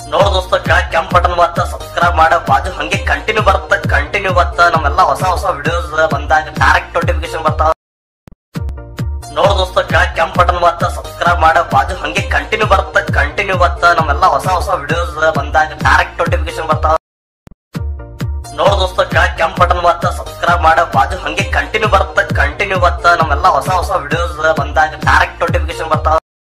ನೋಡ್ ದೋಸ್ತ ಕೆಳಗ್ ಕೆಂಪ್ ಬಟನ್ ಬತ್ತ ಸಬ್ಸ್ಕ್ರೈಬ್ ಮಾಡ ಬಾಜು ಹಂಗೆ ಕಂಟಿನ್ಯೂ ಬರುತ್ತ ಕಂಟಿನ್ಯೂ ಬತ್ತ ನಮ್ಮೆಲ್ಲ ಹೊಸ ಹೊಸ ವಿಡಿಯೋಸ್ ಬಂದಾಗ ಡೈರೆಕ್ಟ್ ನೋಟಿಫಿಕೇಶನ್ ಬರ್ತಾವ ನೋಡ್ ದೋಸ್ತ ಕೆಳಗ್ ಕೆಂಪ್ ಬಟನ್ ಬತ್ತ ಸಬ್ಸ್ಕ್ರೈಬ್ ಮಾಡ ಬಾಜು ಹಂಗೆ ಕಂಟಿನ್ಯೂ ಬರುತ್ತ ಕಂಟಿನ್ಯೂ ಬತ್ತ ನಮ್ಮೆಲ್ಲ ಹೊಸ ಹೊಸ ವಿಡಿಯೋಸ್ ಬಂದಾಗ ಡೈರೆಕ್ಟ್ ನೋಟಿಫಿಕೇಶನ್ ಬರ್ತಾವ ನೋಡ್ ದೋಸ್ತ ಕೆಳಗ್ ಕೆಂಪ್ ಬಟನ್ ಬತ್ತ ಸಬ್ಸ್ಕ್ರೈಬ್ ಮಾಡ ಬಾಜು ಹಂಗೆ ಕಂಟಿನ್ಯೂ ಬರುತ್ತ ಕಂಟಿನ್ಯೂ ಬತ್ತ ನಮ್ಮೆಲ್ಲ ಹೊಸ ಹೊಸ ವಿಡಿಯೋಸ್ ಬಂದಾಗ ಡೈರೆಕ್ಟ್ ನೋಟಿಫಿಕೇಶನ್ ಬರ್ತಾವ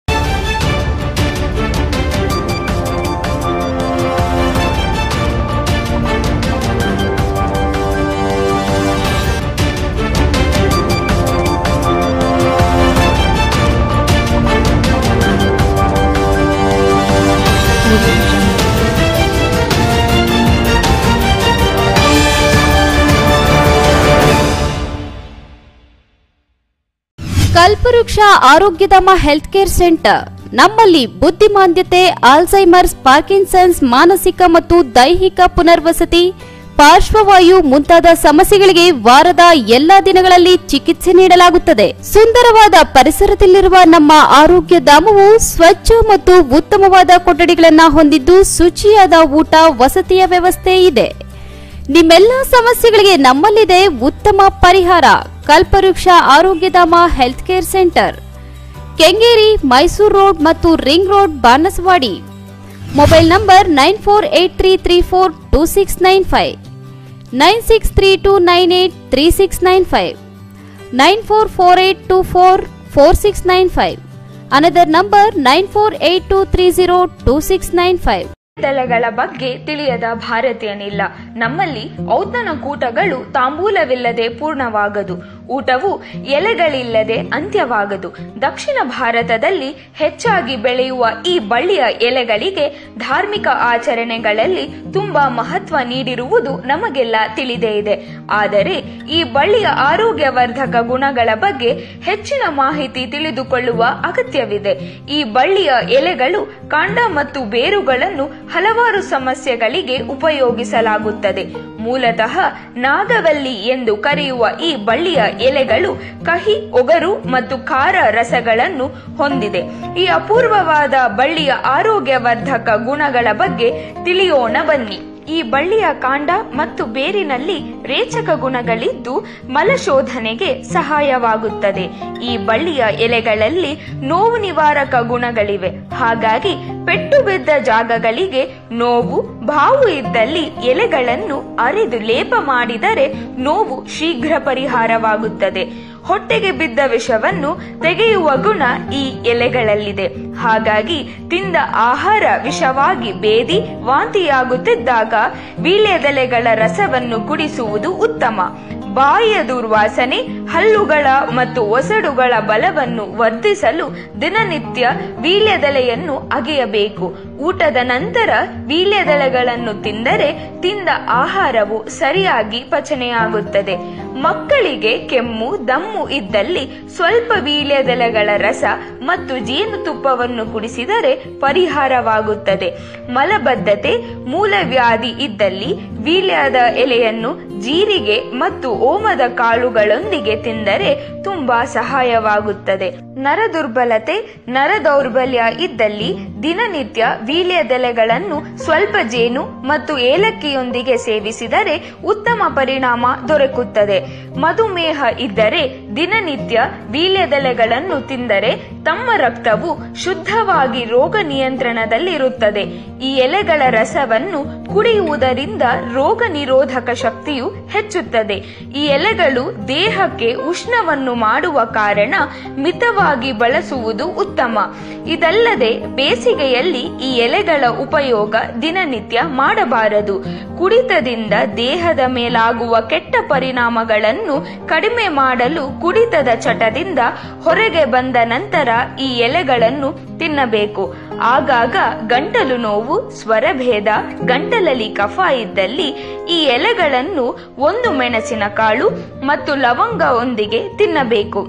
ಕಲ್ಪವೃಕ್ಷ ಆರೋಗ್ಯಧಾಮ ಹೆಲ್ತ್ ಕೇರ್ ಸೆಂಟರ್ ನಮ್ಮಲ್ಲಿ ಬುದ್ಧಿಮಾಂದ್ಯತೆ ಆಲ್ಝೈಮರ್ಸ್ ಪಾರ್ಕಿನ್ಸನ್ಸ್ ಮಾನಸಿಕ ಮತ್ತು ದೈಹಿಕ ಪುನರ್ವಸತಿ ಪಾರ್ಶ್ವವಾಯು ಮುಂತಾದ ಸಮಸ್ಯೆಗಳಿಗೆ ವಾರದ ಎಲ್ಲಾ ದಿನಗಳಲ್ಲಿ ಚಿಕಿತ್ಸೆ ನೀಡಲಾಗುತ್ತದೆ ಸುಂದರವಾದ ಪರಿಸರದಲ್ಲಿರುವ ನಮ್ಮ ಆರೋಗ್ಯ ಧಾಮವು ಸ್ವಚ್ಛ ಮತ್ತು ಉತ್ತಮವಾದ ಕೊಠಡಿಗಳನ್ನ ಹೊಂದಿದ್ದು ಶುಚಿಯಾದ ಊಟ ವಸತಿಯ ವ್ಯವಸ್ಥೆ ಇದೆ ನಿಮ್ಮೆಲ್ಲ ಸಮಸ್ಯೆಗಳಿಗೆ ನಮ್ಮಲ್ಲಿದೆ ಉತ್ತಮ ಪರಿಹಾರ Kalpavriksha Arogyadhama health care centre Kengeri Mysuru road ಮತ್ತು ring road Banaswadi mobile number nine four eight three three four two six nine five nine six three two nine eight three six nine five nine four four eight two four four six nine five another number nine four eight two three zero two six nine five ದಳಗಳ ಬಗ್ಗೆ ತಿಳಿಯದ ಭಾರತೀಯನಿಲ್ಲ ನಮ್ಮಲ್ಲಿ ಔತಣ ಕೂಟಗಳು ತಾಂಬೂಲವಿಲ್ಲದೆ ಪೂರ್ಣವಾಗದು ಊಟವು ಎಲೆಗಳಿಲ್ಲದೆ ಅಂತ್ಯವಾಗದು ದಕ್ಷಿಣ ಭಾರತದಲ್ಲಿ ಹೆಚ್ಚಾಗಿ ಬೆಳೆಯುವ ಈ ಬಳ್ಳಿಯ ಎಲೆಗಳಿಗೆ ಧಾರ್ಮಿಕ ಆಚರಣೆಗಳಲ್ಲಿ ತುಂಬಾ ಮಹತ್ವ ನೀಡಿರುವುದು ನಮಗೆಲ್ಲ ತಿಳಿದೇ ಇದೆ ಆದರೆ ಈ ಬಳ್ಳಿಯ ಆರೋಗ್ಯವರ್ಧಕ ಗುಣಗಳ ಬಗ್ಗೆ ಹೆಚ್ಚಿನ ಮಾಹಿತಿ ತಿಳಿದುಕೊಳ್ಳುವ ಅಗತ್ಯವಿದೆ ಈ ಬಳ್ಳಿಯ ಎಲೆಗಳು ಕಾಂಡ ಮತ್ತು ಬೇರುಗಳನ್ನು ಹಲವಾರು ಸಮಸ್ಯೆಗಳಿಗೆ ಉಪಯೋಗಿಸಲಾಗುತ್ತದೆ ಮೂಲತಃ ನಾಗವಲ್ಲಿ ಎಂದು ಕರೆಯುವ ಈ ಬಳ್ಳಿಯ ಎಲೆಗಳು ಕಹಿ ಒಗರು ಮತ್ತು ಖಾರ ರಸಗಳನ್ನು ಹೊಂದಿದೆ ಈ ಅಪೂರ್ವವಾದ ಬಳ್ಳಿಯ ಆರೋಗ್ಯವರ್ಧಕ ಗುಣಗಳ ಬಗ್ಗೆ ತಿಳಿಯೋಣ ಬನ್ನಿ ಈ ಬಳ್ಳಿಯ ಕಾಂಡ ಮತ್ತು ಬೇರಿನಲ್ಲಿ ರೇಚಕ ಗುಣಗಳಿದ್ದು ಮಲಶೋಧನೆಗೆ ಸಹಾಯವಾಗುತ್ತದೆ ಈ ಬಳ್ಳಿಯ ಎಲೆಗಳಲ್ಲಿ ನೋವು ನಿವಾರಕ ಗುಣಗಳಿವೆ ಹಾಗಾಗಿ ಪೆಟ್ಟು ಬಿದ್ದ ಜಾಗಗಳಿಗೆ ನೋವು ಬಾವು ಇದ್ದಲ್ಲಿ ಎಲೆಗಳನ್ನು ಅರೆದು ಲೇಪ ಮಾಡಿದರೆ ನೋವು ಶೀಘ್ರ ಪರಿಹಾರವಾಗುತ್ತದೆ ಹೊಟ್ಟೆಗೆ ಬಿದ್ದ ವಿಷವನ್ನು ತೆಗೆಯುವ ಗುಣ ಈ ಎಲೆಗಳಲ್ಲಿದೆ ಹಾಗಾಗಿ ತಿಂದ ಆಹಾರ ವಿಷವಾಗಿ ಬೇದಿ ವಾಂತಿಯಾಗುತ್ತಿದ್ದಾಗ ವೀಳ್ಯದೆಲೆಗಳ ರಸವನ್ನು ಕುಡಿಸುವುದು ಉತ್ತಮ ಬಾಯಿಯ ದುರ್ವಾಸನೆ ಹಲ್ಲುಗಳ ಮತ್ತು ಒಸಡುಗಳ ಬಲವನ್ನು ವರ್ಧಿಸಲು ದಿನನಿತ್ಯ ವೀಳ್ಯದೆಲೆಯನ್ನು ಅಗೆಯಬೇಕು ಊಟದ ನಂತರ ವೀಳ್ಯದೆಲೆಗಳನ್ನು ತಿಂದರೆ ತಿಂದ ಆಹಾರವು ಸರಿಯಾಗಿ ಪಚನೆಯಾಗುತ್ತದೆ ಮಕ್ಕಳಿಗೆ ಕೆಮ್ಮು ದಮ್ಮು ಇದ್ದಲ್ಲಿ ಸ್ವಲ್ಪ ವೀಳ್ಯದೆಲೆಗಳ ರಸ ಮತ್ತು ಜೇನುತುಪ್ಪವನ್ನು ಕುಡಿಸಿದರೆ ಪರಿಹಾರವಾಗುತ್ತದೆ ಮಲಬದ್ಧತೆ ಮೂಲವ್ಯಾಧಿ ಇದ್ದಲ್ಲಿ ವೀಳ್ಯದ ಎಲೆಯನ್ನು ಜೀರಿಗೆ ಮತ್ತು ಓಮದ ಕಾಳುಗಳೊಂದಿಗೆ ತಿಂದರೆ ತುಂಬಾ ಸಹಾಯವಾಗುತ್ತದೆ ನರದುರ್ಬಲತೆ ನರ ದೌರ್ಬಲ್ಯ ಇದ್ದಲ್ಲಿ ದಿನನಿತ್ಯ ವೀಳ್ಯದೆಲೆಗಳನ್ನು ಸ್ವಲ್ಪ ಜೇನು ಮತ್ತು ಏಲಕ್ಕಿಯೊಂದಿಗೆ ಸೇವಿಸಿದರೆ ಉತ್ತಮ ಪರಿಣಾಮ ದೊರಕುತ್ತದೆ ಮಧುಮೇಹ ಇದ್ದರೆ ದಿನನಿತ್ಯ ವೀಳ್ಯದೆಲೆಗಳನ್ನು ತಿಂದರೆ ತಮ್ಮ ರಕ್ತವು ಶುದ್ಧವಾಗಿ ರೋಗ ನಿಯಂತ್ರಣದಲ್ಲಿರುತ್ತದೆ ಈ ಎಲೆಗಳ ರಸವನ್ನು ಕುಡಿಯುವುದರಿಂದ ರೋಗ ನಿರೋಧಕ ಶಕ್ತಿಯು ಹೆಚ್ಚುತ್ತದೆ ಈ ಎಲೆಗಳು ದೇಹಕ್ಕೆ ಉಷ್ಣವನ್ನು ಮಾಡುವ ಕಾರಣ ಮಿತವಾಗಿ ಬಳಸುವುದು ಉತ್ತಮ ಇದಲ್ಲದೆ ಬೇಸಿಗೆಯಲ್ಲಿ ಈ ಎಲೆಗಳ ಉಪಯೋಗ ದಿನನಿತ್ಯ ಮಾಡಬಾರದು ಕುಡಿತದಿಂದ ದೇಹದ ಮೇಲಾಗುವ ಕೆಟ್ಟ ಪರಿಣಾಮಗಳನ್ನು ಕಡಿಮೆ ಮಾಡಲು ಕುಡಿತದ ಚಟದಿಂದ ಹೊರಗೆ ಬಂದ ನಂತರ ಈ ಎಲೆಗಳನ್ನು ತಿನ್ನಬೇಕು ಆಗಾಗ ಗಂಟಲು ನೋವು ಸ್ವರಭೇದ ಗಂಟಲಲ್ಲಿ ಕಫ ಇದ್ದಲ್ಲಿ ಈ ಎಲೆಗಳನ್ನು ಒಂದು ಮೆಣಸಿನ ಕಾಳು ಮತ್ತು ಲವಂಗವೊಂದಿಗೆ ತಿನ್ನಬೇಕು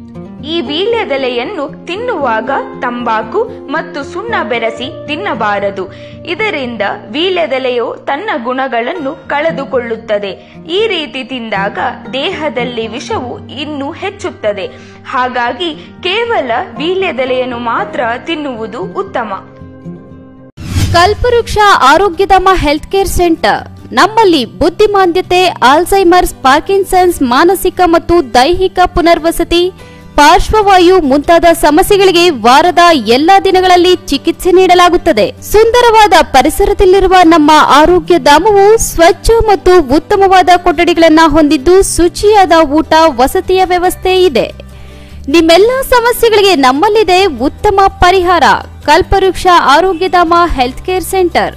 ಈ ವೀಳ್ಯದೆಲೆಯನ್ನು ತಿನ್ನುವಾಗ ತಂಬಾಕು ಮತ್ತು ಸುಣ್ಣ ಬೆರೆಸಿ ತಿನ್ನಬಾರದು ಇದರಿಂದ ವೀಳ್ಯದೆಲೆಯು ತನ್ನ ಗುಣಗಳನ್ನು ಕಳೆದುಕೊಳ್ಳುತ್ತದೆ ಈ ರೀತಿ ತಿಂದಾಗ ದೇಹದಲ್ಲಿ ವಿಷವು ಇನ್ನೂ ಹೆಚ್ಚುತ್ತದೆ ಹಾಗಾಗಿ ಕೇವಲ ವೀಳ್ಯದೆಲೆಯನ್ನು ಮಾತ್ರ ತಿನ್ನುವುದು ಉತ್ತಮ ಕಲ್ಪವೃಕ್ಷ ಆರೋಗ್ಯಧಾಮ ಹೆಲ್ತ್ ಕೇರ್ ಸೆಂಟರ್ ನಮ್ಮಲ್ಲಿ ಬುದ್ಧಿಮಾಂದ್ಯತೆ ಆಲ್ಝೈಮರ್ಸ್ ಪಾರ್ಕಿನ್ಸನ್ಸ್ ಮಾನಸಿಕ ಮತ್ತು ದೈಹಿಕ ಪುನರ್ವಸತಿ ಪಾರ್ಶ್ವವಾಯು ಮುಂತಾದ ಸಮಸ್ಯೆಗಳಿಗೆ ವಾರದ ಎಲ್ಲಾ ದಿನಗಳಲ್ಲಿ ಚಿಕಿತ್ಸೆ ನೀಡಲಾಗುತ್ತದೆ ಸುಂದರವಾದ ಪರಿಸರದಲ್ಲಿರುವ ನಮ್ಮ ಆರೋಗ್ಯ ಧಾಮವು ಸ್ವಚ್ಛ ಮತ್ತು ಉತ್ತಮವಾದ ಕೊಠಡಿಗಳನ್ನು ಹೊಂದಿದ್ದು ಶುಚಿಯಾದ ಊಟ ವಸತಿಯ ವ್ಯವಸ್ಥೆ ಇದೆ ನಿಮ್ಮೆಲ್ಲ ಸಮಸ್ಯೆಗಳಿಗೆ ನಮ್ಮಲ್ಲಿದೆ ಉತ್ತಮ ಪರಿಹಾರ Kalpavriksha Arogyadhama health care centre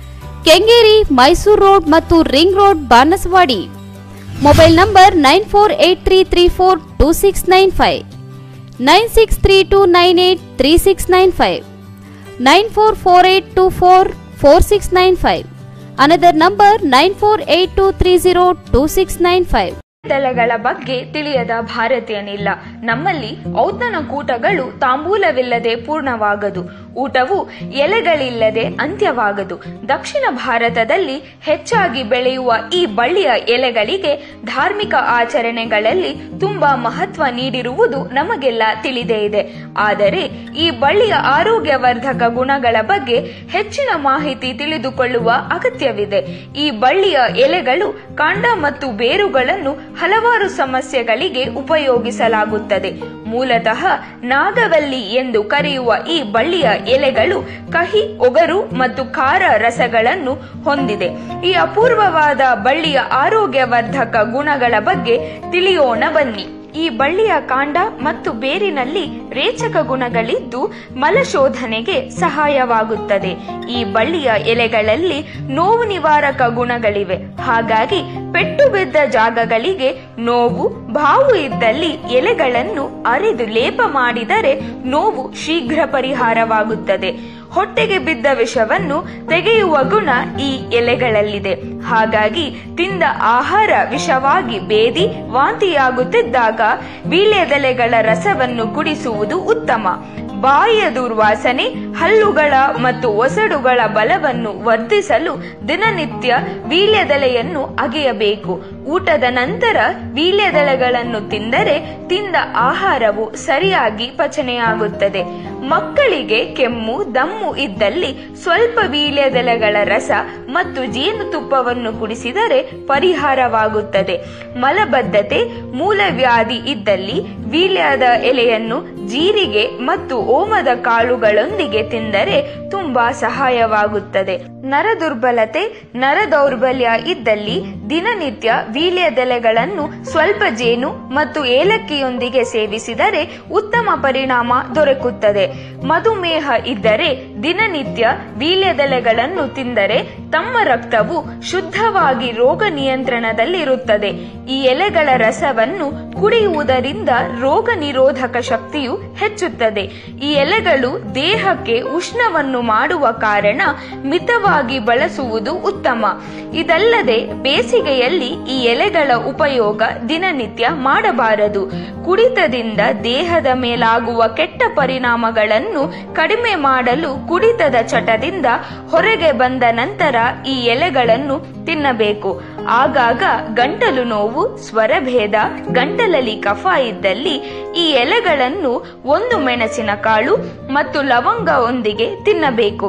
Kengeri Mysuru road ಮತ್ತು ring road Banaswadi mobile number nine four eight three three four two six nine five nine six three two nine eight three six nine five nine four four eight two four four six nine five another number nine four eight two three zero two six nine five ದಳಗಳ ಬಗ್ಗೆ ತಿಳಿಯದ ಭಾರತೀಯನಿಲ್ಲ ನಮ್ಮಲ್ಲಿ ಔತಣ ಕೂಟಗಳು ತಾಂಬೂಲವಿಲ್ಲದೆ ಪೂರ್ಣವಾಗದು ಊಟವು ಎಲೆಗಳಿಲ್ಲದೆ ಅಂತ್ಯವಾಗದು ದಕ್ಷಿಣ ಭಾರತದಲ್ಲಿ ಹೆಚ್ಚಾಗಿ ಬೆಳೆಯುವ ಈ ಬಳ್ಳಿಯ ಎಲೆಗಳಿಗೆ ಧಾರ್ಮಿಕ ಆಚರಣೆಗಳಲ್ಲಿ ತುಂಬಾ ಮಹತ್ವ ನೀಡಿರುವುದು ನಮಗೆಲ್ಲ ತಿಳಿದೇ ಇದೆ ಆದರೆ ಈ ಬಳ್ಳಿಯ ಆರೋಗ್ಯವರ್ಧಕ ಗುಣಗಳ ಬಗ್ಗೆ ಹೆಚ್ಚಿನ ಮಾಹಿತಿ ತಿಳಿದುಕೊಳ್ಳುವ ಅಗತ್ಯವಿದೆ ಈ ಬಳ್ಳಿಯ ಎಲೆಗಳು ಕಾಂಡ ಮತ್ತು ಬೇರುಗಳನ್ನು ಹಲವಾರು ಸಮಸ್ಯೆಗಳಿಗೆ ಉಪಯೋಗಿಸಲಾಗುತ್ತದೆ ಮೂಲತಃ ನಾಗವಲ್ಲಿ ಎಂದು ಕರೆಯುವ ಈ ಬಳ್ಳಿಯ ಎಲೆಗಳು ಕಹಿ ಒಗರು ಮತ್ತು ಖಾರ ರಸಗಳನ್ನು ಹೊಂದಿದೆ ಈ ಅಪೂರ್ವವಾದ ಬಳ್ಳಿಯ ಆರೋಗ್ಯವರ್ಧಕ ಗುಣಗಳ ಬಗ್ಗೆ ತಿಳಿಯೋಣ ಬನ್ನಿ ಈ ಬಳ್ಳಿಯ ಕಾಂಡ ಮತ್ತು ಬೇರಿನಲ್ಲಿ ರೇಚಕ ಗುಣಗಳಿದ್ದು ಮಲಶೋಧನೆಗೆ ಸಹಾಯವಾಗುತ್ತದೆ ಈ ಬಳ್ಳಿಯ ಎಲೆಗಳಲ್ಲಿ ನೋವು ನಿವಾರಕ ಗುಣಗಳಿವೆ ಹಾಗಾಗಿ ಪೆಟ್ಟು ಬಿದ್ದ ಜಾಗಗಳಿಗೆ ನೋವು ಬಾವು ಇದ್ದಲ್ಲಿ ಎಲೆಗಳನ್ನು ಅರೆದು ಲೇಪ ಮಾಡಿದರೆ ನೋವು ಶೀಘ್ರ ಪರಿಹಾರವಾಗುತ್ತದೆ ಹೊಟ್ಟೆಗೆ ಬಿದ್ದ ವಿಷವನ್ನು ತೆಗೆಯುವ ಗುಣ ಈ ಎಲೆಗಳಲ್ಲಿದೆ ಹಾಗಾಗಿ ತಿಂದ ಆಹಾರ ವಿಷವಾಗಿ ಬೇದಿ ವಾಂತಿಯಾಗುತ್ತಿದ್ದಾಗ ವೀಳ್ಯದೆಲೆಗಳ ರಸವನ್ನು ಕುಡಿಸುವುದು ಉತ್ತಮ ಬಾಯಿಯ ದುರ್ವಾಸನೆ ಹಲ್ಲುಗಳ ಮತ್ತು ಒಸಡುಗಳ ಬಲವನ್ನು ವರ್ಧಿಸಲು ದಿನನಿತ್ಯ ವೀಳ್ಯದೆಲೆಯನ್ನು ಅಗೆಯಬೇಕು ಊಟದ ನಂತರ ವೀಳ್ಯದೆಲೆಗಳನ್ನು ತಿಂದರೆ ತಿಂದ ಆಹಾರವು ಸರಿಯಾಗಿ ಪಚನೆಯಾಗುತ್ತದೆ ಮಕ್ಕಳಿಗೆ ಕೆಮ್ಮು ದಮ್ಮು ಇದ್ದಲ್ಲಿ ಸ್ವಲ್ಪ ವೀಳ್ಯದೆಲೆಗಳ ರಸ ಮತ್ತು ಜೇನುತುಪ್ಪವನ್ನು ಕುಡಿಸಿದರೆ ಪರಿಹಾರವಾಗುತ್ತದೆ ಮಲಬದ್ಧತೆ ಮೂಲವ್ಯಾಧಿ ಇದ್ದಲ್ಲಿ ವೀಳ್ಯದ ಎಲೆಯನ್ನು ಜೀರಿಗೆ ಮತ್ತು ಓಮದ ಕಾಳುಗಳೊಂದಿಗೆ ತಿಂದರೆ ತುಂಬಾ ಸಹಾಯವಾಗುತ್ತದೆ ನರ ದುರ್ಬಲತೆ ನರ ದೌರ್ಬಲ್ಯ ಇದ್ದಲ್ಲಿ ದಿನನಿತ್ಯ ವೀಳ್ಯದೆಲೆಗಳನ್ನು ಸ್ವಲ್ಪ ಜೇನು ಮತ್ತು ಏಲಕ್ಕಿಯೊಂದಿಗೆ ಸೇವಿಸಿದರೆ ಉತ್ತಮ ಪರಿಣಾಮ ದೊರಕುತ್ತದೆ ಮಧುಮೇಹ ಇದ್ದರೆ ದಿನನಿತ್ಯ ವೀಳ್ಯದೆಲೆಗಳನ್ನು ತಿಂದರೆ ತಮ್ಮ ರಕ್ತವು ಶುದ್ಧವಾಗಿ ರೋಗ ನಿಯಂತ್ರಣದಲ್ಲಿರುತ್ತದೆ ಈ ಎಲೆಗಳ ರಸವನ್ನು ಕುಡಿಯುವುದರಿಂದ ರೋಗ ನಿರೋಧಕ ಶಕ್ತಿಯು ಹೆಚ್ಚುತ್ತದೆ ಈ ಎಲೆಗಳು ದೇಹಕ್ಕೆ ಉಷ್ಣವನ್ನು ಮಾಡುವ ಕಾರಣ ಮಿತವಾಗಿ ಬಳಸುವುದು ಉತ್ತಮ ಇದಲ್ಲದೆ ಬೇಸಿಗೆಯಲ್ಲಿ ಈ ಎಲೆಗಳ ಉಪಯೋಗ ದಿನನಿತ್ಯ ಮಾಡಬಾರದು ಕುಡಿತದಿಂದ ದೇಹದ ಮೇಲಾಗುವ ಕೆಟ್ಟ ಪರಿಣಾಮಗಳನ್ನು ಕಡಿಮೆ ಮಾಡಲು ಕುಡಿತದ ಚಟದಿಂದ ಹೊರಗೆ ಬಂದ ನಂತರ ಈ ಎಲೆಗಳನ್ನು ತಿನ್ನಬೇಕು ಆಗಾಗ ಗಂಟಲು ನೋವು ಸ್ವರಭೇದ ಗಂಟಲಲ್ಲಿ ಕಫ ಇದ್ದಲ್ಲಿ ಈ ಎಲೆಗಳನ್ನು ಒಂದು ಮೆಣಸಿನ ಕಾಳು ಮತ್ತು ಲವಂಗವೊಂದಿಗೆ ತಿನ್ನಬೇಕು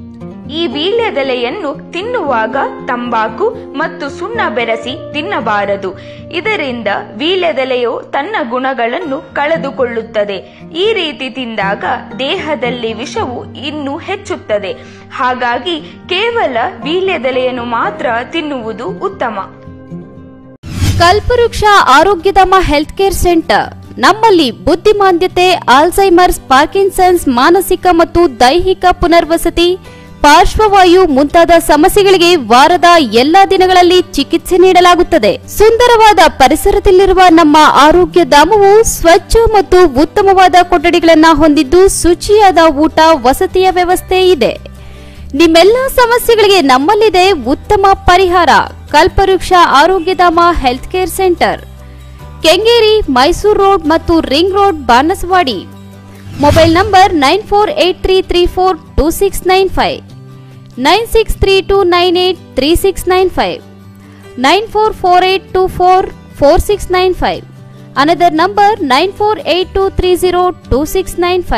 ಈ ವೀಳ್ಯದೆಲೆಯನ್ನು ತಿನ್ನುವಾಗ ತಂಬಾಕು ಮತ್ತು ಸುಣ್ಣ ಬೆರೆಸಿ ತಿನ್ನಬಾರದು ಇದರಿಂದ ವೀಳ್ಯದೆಲೆಯು ತನ್ನ ಗುಣಗಳನ್ನು ಕಳೆದುಕೊಳ್ಳುತ್ತದೆ ಈ ರೀತಿ ತಿಂದಾಗ ದೇಹದಲ್ಲಿ ವಿಷವು ಇನ್ನೂ ಹೆಚ್ಚುತ್ತದೆ ಹಾಗಾಗಿ ಕೇವಲ ವೀಳ್ಯದೆಲೆಯನ್ನು ಮಾತ್ರ ತಿನ್ನುವುದು ಉತ್ತಮ ಕಲ್ಪವೃಕ್ಷ ಆರೋಗ್ಯಧಾಮ ಹೆಲ್ತ್ ಕೇರ್ ಸೆಂಟರ್ ನಮ್ಮಲ್ಲಿ ಬುದ್ಧಿಮಾಂದ್ಯತೆ ಆಲ್ಝೈಮರ್ಸ್ ಪಾರ್ಕಿನ್ಸನ್ಸ್ ಮಾನಸಿಕ ಮತ್ತು ದೈಹಿಕ ಪುನರ್ವಸತಿ ಪಾರ್ಶ್ವವಾಯು ಮುಂತಾದ ಸಮಸ್ಯೆಗಳಿಗೆ ವಾರದ ಎಲ್ಲಾ ದಿನಗಳಲ್ಲಿ ಚಿಕಿತ್ಸೆ ನೀಡಲಾಗುತ್ತದೆ ಸುಂದರವಾದ ಪರಿಸರದಲ್ಲಿರುವ ನಮ್ಮ ಆರೋಗ್ಯ ಧಾಮವು ಸ್ವಚ್ಛ ಮತ್ತು ಉತ್ತಮವಾದ ಕೊಠಡಿಗಳನ್ನು ಹೊಂದಿದ್ದು ಶುಚಿಯಾದ ಊಟ ವಸತಿಯ ವ್ಯವಸ್ಥೆ ಇದೆ ನಿಮ್ಮೆಲ್ಲ ಸಮಸ್ಯೆಗಳಿಗೆ ನಮ್ಮಲ್ಲಿದೆ ಉತ್ತಮ ಪರಿಹಾರ Kalpavriksha Arogyadhama health care centre Kengeri Mysuru road ಮತ್ತು ring road Banaswadi mobile number nine four eight three three four two six nine five nine six three two nine eight three six nine five nine four four eight two four four six nine five another number nine four eight two three zero two six nine five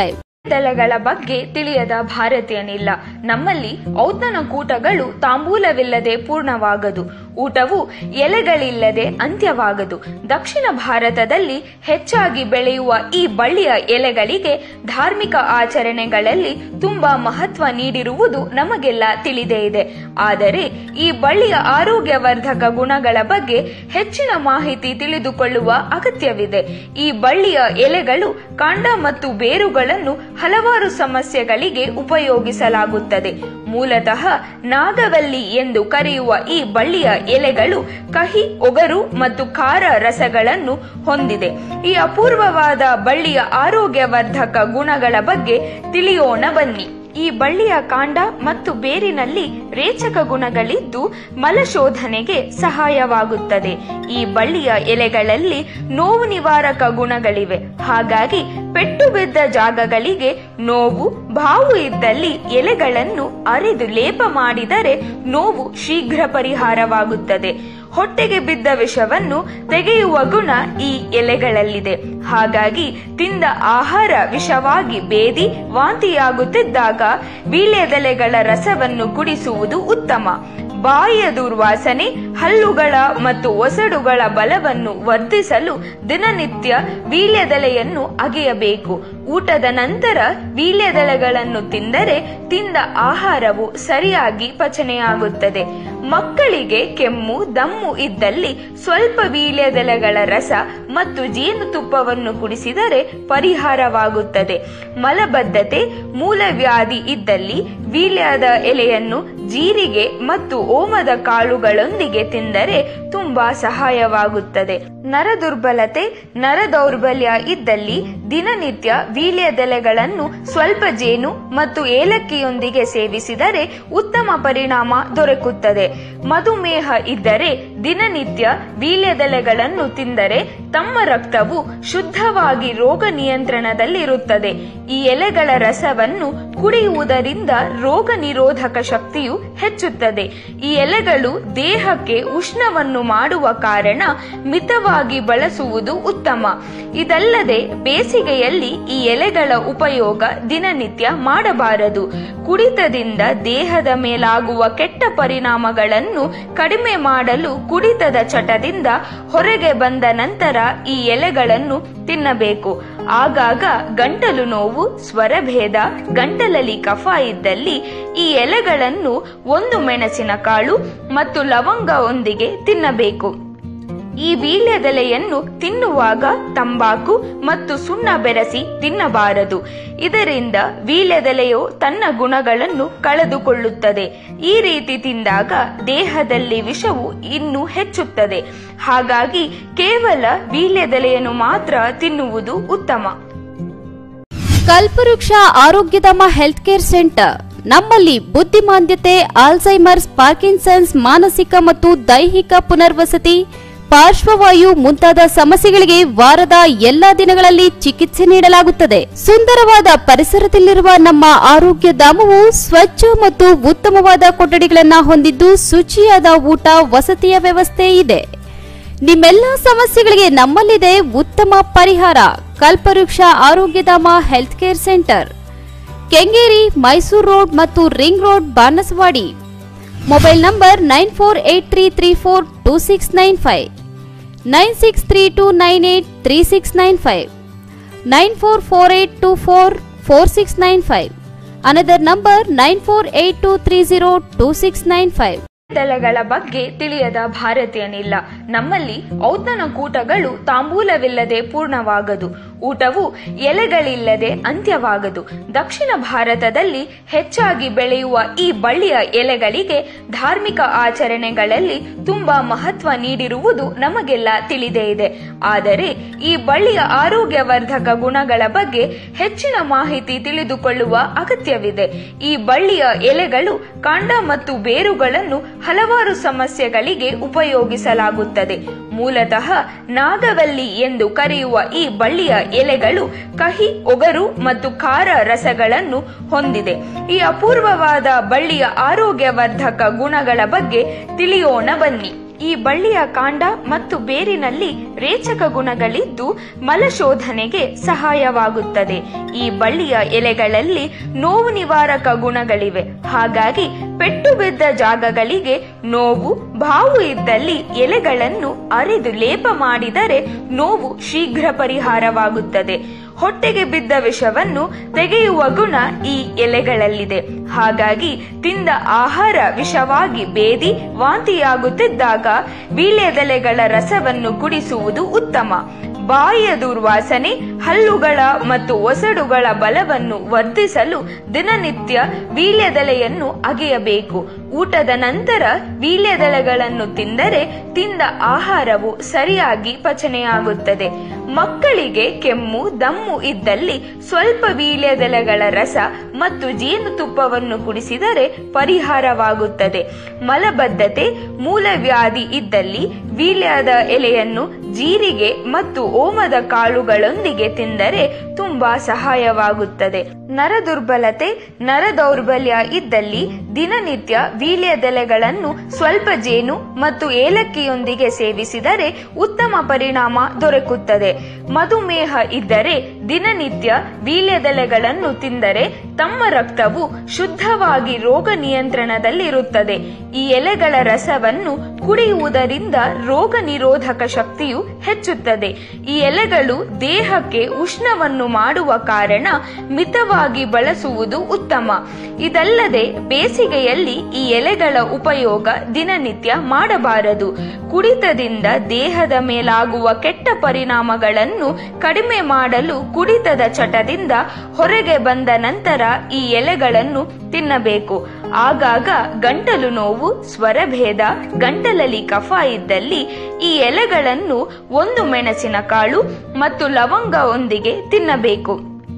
ದಳಗಳ ಬಗ್ಗೆ ತಿಳಿಯದ ಭಾರತೀಯನಿಲ್ಲ ನಮ್ಮಲ್ಲಿ ಔತಣ ಕೂಟಗಳು ತಾಂಬೂಲವಿಲ್ಲದೆ ಪೂರ್ಣವಾಗದು ಊಟವು ಎಲೆಗಳಿಲ್ಲದೆ ಅಂತ್ಯವಾಗದು ದಕ್ಷಿಣ ಭಾರತದಲ್ಲಿ ಹೆಚ್ಚಾಗಿ ಬೆಳೆಯುವ ಈ ಬಳ್ಳಿಯ ಎಲೆಗಳಿಗೆ ಧಾರ್ಮಿಕ ಆಚರಣೆಗಳಲ್ಲಿ ತುಂಬಾ ಮಹತ್ವ ನೀಡಿರುವುದು ನಮಗೆಲ್ಲ ತಿಳಿದೇ ಇದೆ ಆದರೆ ಈ ಬಳ್ಳಿಯ ಆರೋಗ್ಯವರ್ಧಕ ಗುಣಗಳ ಬಗ್ಗೆ ಹೆಚ್ಚಿನ ಮಾಹಿತಿ ತಿಳಿದುಕೊಳ್ಳುವ ಅಗತ್ಯವಿದೆ ಈ ಬಳ್ಳಿಯ ಎಲೆಗಳು ಕಾಂಡ ಮತ್ತು ಬೇರುಗಳನ್ನು ಹಲವಾರು ಸಮಸ್ಯೆಗಳಿಗೆ ಉಪಯೋಗಿಸಲಾಗುತ್ತದೆ ಮೂಲತಃ ನಾಗವಲ್ಲಿ ಎಂದು ಕರೆಯುವ ಈ ಬಳ್ಳಿಯ ಎಲೆಗಳು ಕಹಿ ಒಗರು ಮತ್ತು ಖಾರ ರಸಗಳನ್ನು ಹೊಂದಿದೆ ಈ ಅಪೂರ್ವವಾದ ಬಳ್ಳಿಯ ಆರೋಗ್ಯವರ್ಧಕ ಗುಣಗಳ ಬಗ್ಗೆ ತಿಳಿಯೋಣ ಬನ್ನಿ ಈ ಬಳ್ಳಿಯ ಕಾಂಡ ಮತ್ತು ಬೇರಿನಲ್ಲಿ ರೇಚಕ ಗುಣಗಳಿದ್ದು ಮಲಶೋಧನೆಗೆ ಸಹಾಯವಾಗುತ್ತದೆ ಈ ಬಳ್ಳಿಯ ಎಲೆಗಳಲ್ಲಿ ನೋವು ನಿವಾರಕ ಗುಣಗಳಿವೆ ಹಾಗಾಗಿ ಪೆಟ್ಟು ಬಿದ್ದ ಜಾಗಗಳಿಗೆ ನೋವು ಬಾವು ಇದ್ದಲ್ಲಿ ಎಲೆಗಳನ್ನು ಅರೆದು ಲೇಪ ಮಾಡಿದರೆ ನೋವು ಶೀಘ್ರ ಪರಿಹಾರವಾಗುತ್ತದೆ ಹೊಟ್ಟೆಗೆ ಬಿದ್ದ ವಿಷವನ್ನು ತೆಗೆಯುವ ಗುಣ ಈ ಎಲೆಗಳಲ್ಲಿದೆ ಹಾಗಾಗಿ ತಿಂದ ಆಹಾರ ವಿಷವಾಗಿ ಬೇದಿ ವಾಂತಿಯಾಗುತ್ತಿದ್ದಾಗ ವೀಳ್ಯದೆಲೆಗಳ ರಸವನ್ನು ಕುಡಿಸುವುದು ಉತ್ತಮ ಬಾಯಿಯ ದುರ್ವಾಸನೆ ಹಲ್ಲುಗಳ ಮತ್ತು ಒಸಡುಗಳ ಬಲವನ್ನು ವರ್ಧಿಸಲು ದಿನನಿತ್ಯ ವೀಳ್ಯದೆಲೆಯನ್ನು ಅಗೆಯಬೇಕು ಊಟದ ನಂತರ ವೀಳ್ಯದೆಲೆಗಳನ್ನು ತಿಂದರೆ ತಿಂದ ಆಹಾರವು ಸರಿಯಾಗಿ ಪಚನೆಯಾಗುತ್ತದೆ ಮಕ್ಕಳಿಗೆ ಕೆಮ್ಮು ದಮ್ಮು ಇದ್ದಲ್ಲಿ ಸ್ವಲ್ಪ ವೀಳ್ಯದೆಲೆಗಳ ರಸ ಮತ್ತು ಜೇನುತುಪ್ಪವನ್ನು ಕುಡಿಸಿದರೆ ಪರಿಹಾರವಾಗುತ್ತದೆ ಮಲಬದ್ಧತೆ ಮೂಲವ್ಯಾಧಿ ಇದ್ದಲ್ಲಿ ವೀಳ್ಯದ ಎಲೆಯನ್ನು ಜೀರಿಗೆ ಮತ್ತು ಓಮದ ಕಾಳುಗಳೊಂದಿಗೆ ತಿಂದರೆ ತುಂಬಾ ಸಹಾಯವಾಗುತ್ತದೆ ನರದುರ್ಬಲತೆ ನರ ದೌರ್ಬಲ್ಯ ಇದ್ದಲ್ಲಿ ದಿನನಿತ್ಯ ವೀಳ್ಯದೆಲೆಗಳನ್ನು ಸ್ವಲ್ಪ ಜೇನು ಮತ್ತು ಏಲಕ್ಕಿಯೊಂದಿಗೆ ಸೇವಿಸಿದರೆ ಉತ್ತಮ ಪರಿಣಾಮ ದೊರಕುತ್ತದೆ ಮಧುಮೇಹ ಇದ್ದರೆ ದಿನನಿತ್ಯ ವೀಳ್ಯದೆಲೆಗಳನ್ನು ತಿಂದರೆ ತಮ್ಮ ರಕ್ತವು ಶುದ್ಧವಾಗಿ ರೋಗ ನಿಯಂತ್ರಣದಲ್ಲಿರುತ್ತದೆ ಈ ಎಲೆಗಳ ರಸವನ್ನು ಕುಡಿಯುವುದರಿಂದ ರೋಗ ನಿರೋಧಕ ಶಕ್ತಿಯು ಹೆಚ್ಚುತ್ತದೆ ಈ ಎಲೆಗಳು ದೇಹಕ್ಕೆ ಉಷ್ಣವನ್ನು ಮಾಡುವ ಕಾರಣ ಮಿತವಾಗಿ ಬಳಸುವುದು ಉತ್ತಮ ಇದಲ್ಲದೆ ಬೇಸಿಗೆಯಲ್ಲಿ ಈ ಎಲೆಗಳ ಉಪಯೋಗ ದಿನನಿತ್ಯ ಮಾಡಬಾರದು ಕುಡಿತದಿಂದ ದೇಹದ ಮೇಲಾಗುವ ಕೆಟ್ಟ ಪರಿಣಾಮಗಳನ್ನು ಕಡಿಮೆ ಮಾಡಲು ಕುಡಿತದ ಚಟದಿಂದ ಹೊರಗೆ ಬಂದ ನಂತರ ಈ ಎಲೆಗಳನ್ನು ತಿನ್ನಬೇಕು ಆಗಾಗ ಗಂಟಲು ನೋವು ಸ್ವರಭೇದ ಗಂಟಲಲ್ಲಿ ಕಫ ಇದ್ದಲ್ಲಿ ಈ ಎಲೆಗಳನ್ನು ಒಂದು ಮೆಣಸಿನ ಕಾಳು ಮತ್ತು ಲವಂಗವೊಂದಿಗೆ ತಿನ್ನಬೇಕು ಈ ವೀಳ್ಯದೆಲೆಯನ್ನು ತಿನ್ನುವಾಗ ತಂಬಾಕು ಮತ್ತು ಸುಣ್ಣ ಬೆರೆಸಿ ತಿನ್ನಬಾರದು ಇದರಿಂದ ವೀಳ್ಯದೆಲೆಯು ತನ್ನ ಗುಣಗಳನ್ನು ಕಳೆದುಕೊಳ್ಳುತ್ತದೆ ಈ ರೀತಿ ತಿಂದಾಗ ದೇಹದಲ್ಲಿ ವಿಷವು ಇನ್ನೂ ಹೆಚ್ಚುತ್ತದೆ ಹಾಗಾಗಿ ಕೇವಲ ವೀಳ್ಯದೆಲೆಯನ್ನು ಮಾತ್ರ ತಿನ್ನುವುದು ಉತ್ತಮ ಕಲ್ಪವೃಕ್ಷ ಆರೋಗ್ಯಧಾಮ ಹೆಲ್ತ್ ಕೇರ್ ಸೆಂಟರ್ ನಮ್ಮಲ್ಲಿ ಬುದ್ಧಿಮಾಂದ್ಯತೆ ಆಲ್ಝೈಮರ್ಸ್ ಪಾರ್ಕಿನ್ಸನ್ಸ್ ಮಾನಸಿಕ ಮತ್ತು ದೈಹಿಕ ಪುನರ್ವಸತಿ ಪಾರ್ಶ್ವವಾಯು ಮುಂತಾದ ಸಮಸ್ಯೆಗಳಿಗೆ ವಾರದ ಎಲ್ಲಾ ದಿನಗಳಲ್ಲಿ ಚಿಕಿತ್ಸೆ ನೀಡಲಾಗುತ್ತದೆ ಸುಂದರವಾದ ಪರಿಸರದಲ್ಲಿರುವ ನಮ್ಮ ಆರೋಗ್ಯ ಧಾಮವು ಸ್ವಚ್ಛ ಮತ್ತು ಉತ್ತಮವಾದ ಕೊಠಡಿಗಳನ್ನ ಹೊಂದಿದ್ದು ಶುಚಿಯಾದ ಊಟ ವಸತಿಯ ವ್ಯವಸ್ಥೆ ಇದೆ ನಿಮ್ಮೆಲ್ಲ ಸಮಸ್ಯೆಗಳಿಗೆ ನಮ್ಮಲ್ಲಿದೆ ಉತ್ತಮ ಪರಿಹಾರ Kalpavriksha Arogyadhama health care centre Kengeri Mysuru road ಮತ್ತು ring road Banaswadi mobile number nine four eight three three four two six nine five nine six three two nine eight three six nine five nine four four eight two four four six nine five another number nine four eight two three zero two six nine five ದಳಗಳ ಬಗ್ಗೆ ತಿಳಿಯದ ಭಾರತೀಯನಿಲ್ಲ ನಮ್ಮಲ್ಲಿ ಔತಣ ಕೂಟಗಳು ತಾಂಬೂಲವಿಲ್ಲದೆ ಪೂರ್ಣವಾಗದು ಊಟವು ಎಲೆಗಳಿಲ್ಲದೆ ಅಂತ್ಯವಾಗದು ದಕ್ಷಿಣ ಭಾರತದಲ್ಲಿ ಹೆಚ್ಚಾಗಿ ಬೆಳೆಯುವ ಈ ಬಳ್ಳಿಯ ಎಲೆಗಳಿಗೆ ಧಾರ್ಮಿಕ ಆಚರಣೆಗಳಲ್ಲಿ ತುಂಬಾ ಮಹತ್ವ ನೀಡಿರುವುದು ನಮಗೆಲ್ಲ ತಿಳಿದೇ ಇದೆ ಆದರೆ ಈ ಬಳ್ಳಿಯ ಆರೋಗ್ಯವರ್ಧಕ ಗುಣಗಳ ಬಗ್ಗೆ ಹೆಚ್ಚಿನ ಮಾಹಿತಿ ತಿಳಿದುಕೊಳ್ಳುವ ಅಗತ್ಯವಿದೆ ಈ ಬಳ್ಳಿಯ ಎಲೆಗಳು ಕಾಂಡ ಮತ್ತು ಬೇರುಗಳನ್ನು ಹಲವಾರು ಸಮಸ್ಯೆಗಳಿಗೆ ಉಪಯೋಗಿಸಲಾಗುತ್ತದೆ ಮೂಲತಃ ನಾಗವಲ್ಲಿ ಎಂದು ಕರೆಯುವ ಈ ಬಳ್ಳಿಯ ಎಲೆಗಳು ಕಹಿ ಒಗರು ಮತ್ತು ಖಾರ ರಸಗಳನ್ನು ಹೊಂದಿದೆ ಈ ಅಪೂರ್ವವಾದ ಬಳ್ಳಿಯ ಆರೋಗ್ಯವರ್ಧಕ ಗುಣಗಳ ಬಗ್ಗೆ ತಿಳಿಯೋಣ ಬನ್ನಿ ಈ ಬಳ್ಳಿಯ ಕಾಂಡ ಮತ್ತು ಬೇರಿನಲ್ಲಿ ರೇಚಕ ಗುಣಗಳಿದ್ದು ಮಲಶೋಧನೆಗೆ ಸಹಾಯವಾಗುತ್ತದೆ ಈ ಬಳ್ಳಿಯ ಎಲೆಗಳಲ್ಲಿ ನೋವು ನಿವಾರಕ ಗುಣಗಳಿವೆ ಹಾಗಾಗಿ ಪೆಟ್ಟು ಬಿದ್ದ ಜಾಗಗಳಿಗೆ ನೋವು ಬಾವು ಇದ್ದಲ್ಲಿ ಎಲೆಗಳನ್ನು ಅರೆದು ಲೇಪ ಮಾಡಿದರೆ ನೋವು ಶೀಘ್ರ ಪರಿಹಾರವಾಗುತ್ತದೆ ಹೊಟ್ಟೆಗೆ ಬಿದ್ದ ವಿಷವನ್ನು ತೆಗೆಯುವ ಗುಣ ಈ ಎಲೆಗಳಲ್ಲಿದೆ ಹಾಗಾಗಿ ತಿಂದ ಆಹಾರ ವಿಷವಾಗಿ ಬೇದಿ ವಾಂತಿಯಾಗುತ್ತಿದ್ದಾಗ ವೀಳ್ಯದೆಲೆಗಳ ರಸವನ್ನು ಕುಡಿಸುವುದು ಉತ್ತಮ ಬಾಯಿಯ ದುರ್ವಾಸನೆ ಹಲ್ಲುಗಳ ಮತ್ತು ಒಸಡುಗಳ ಬಲವನ್ನು ವರ್ಧಿಸಲು ದಿನನಿತ್ಯ ವೀಳ್ಯದೆಲೆಯನ್ನು ಅಗೆಯಬೇಕು ಊಟದ ನಂತರ ವೀಳ್ಯದೆಲೆಗಳನ್ನು ತಿಂದರೆ ತಿಂದ ಆಹಾರವು ಸರಿಯಾಗಿ ಪಚನೆಯಾಗುತ್ತದೆ ಮಕ್ಕಳಿಗೆ ಕೆಮ್ಮು ದಮ್ಮು ಇದ್ದಲ್ಲಿ ಸ್ವಲ್ಪ ವೀಳ್ಯದೆಲೆಗಳ ರಸ ಮತ್ತು ಜೇನುತುಪ್ಪವನ್ನು ಕುಡಿಸಿದರೆ ಪರಿಹಾರವಾಗುತ್ತದೆ ಮಲಬದ್ಧತೆ ಮೂಲವ್ಯಾಧಿ ಇದ್ದಲ್ಲಿ ವೀಳ್ಯದ ಎಲೆಯನ್ನು ಜೀರಿಗೆ ಮತ್ತು ಓಮದ ಕಾಳುಗಳೊಂದಿಗೆ ತಿಂದರೆ ತುಂಬಾ ಸಹಾಯವಾಗುತ್ತದೆ ನರ ದುರ್ಬಲತೆ ನರ ದೌರ್ಬಲ್ಯ ಇದ್ದಲ್ಲಿ ದಿನನಿತ್ಯ ವೀಳ್ಯದೆಲೆಗಳನ್ನು ಸ್ವಲ್ಪ ಜೇನು ಮತ್ತು ಏಲಕ್ಕಿಯೊಂದಿಗೆ ಸೇವಿಸಿದರೆ ಉತ್ತಮ ಪರಿಣಾಮ ದೊರಕುತ್ತದೆ ಮಧುಮೇಹ ಇದ್ದರೆ ದಿನನಿತ್ಯ ವೀಳ್ಯದೆಲೆಗಳನ್ನು ತಿಂದರೆ ತಮ್ಮ ರಕ್ತವು ಶುದ್ಧವಾಗಿ ರೋಗ ನಿಯಂತ್ರಣದಲ್ಲಿರುತ್ತದೆ ಈ ಎಲೆಗಳ ರಸವನ್ನು ಕುಡಿಯುವುದರಿಂದ ರೋಗ ನಿರೋಧಕ ಶಕ್ತಿಯು ಹೆಚ್ಚುತ್ತದೆ ಈ ಎಲೆಗಳು ದೇಹಕ್ಕೆ ಉಷ್ಣವನ್ನು ಮಾಡುವ ಕಾರಣ ಮಿತವಾಗಿ ಬಳಸುವುದು ಉತ್ತಮ ಇದಲ್ಲದೆ ಬೇಸಿಗೆಯಲ್ಲಿ ಈ ಎಲೆಗಳ ಉಪಯೋಗ ದಿನನಿತ್ಯ ಮಾಡಬಾರದು ಕುಡಿತದಿಂದ ದೇಹದ ಮೇಲಾಗುವ ಕೆಟ್ಟ ಪರಿಣಾಮಗಳನ್ನು ಕಡಿಮೆ ಮಾಡಲು ಕುಡಿತದ ಚಟದಿಂದ ಹೊರಗೆ ಬಂದ ನಂತರ ಈ ಎಲೆಗಳನ್ನು ತಿನ್ನಬೇಕು ಆಗಾಗ ಗಂಟಲು ನೋವು ಸ್ವರಭೇದ ಗಂಟಲಲ್ಲಿ ಕಫ ಇದ್ದಲ್ಲಿ ಈ ಎಲೆಗಳನ್ನು ಒಂದು ಮೆಣಸಿನ ಕಾಳು ಮತ್ತು ಲವಂಗವೊಂದಿಗೆ ತಿನ್ನಬೇಕು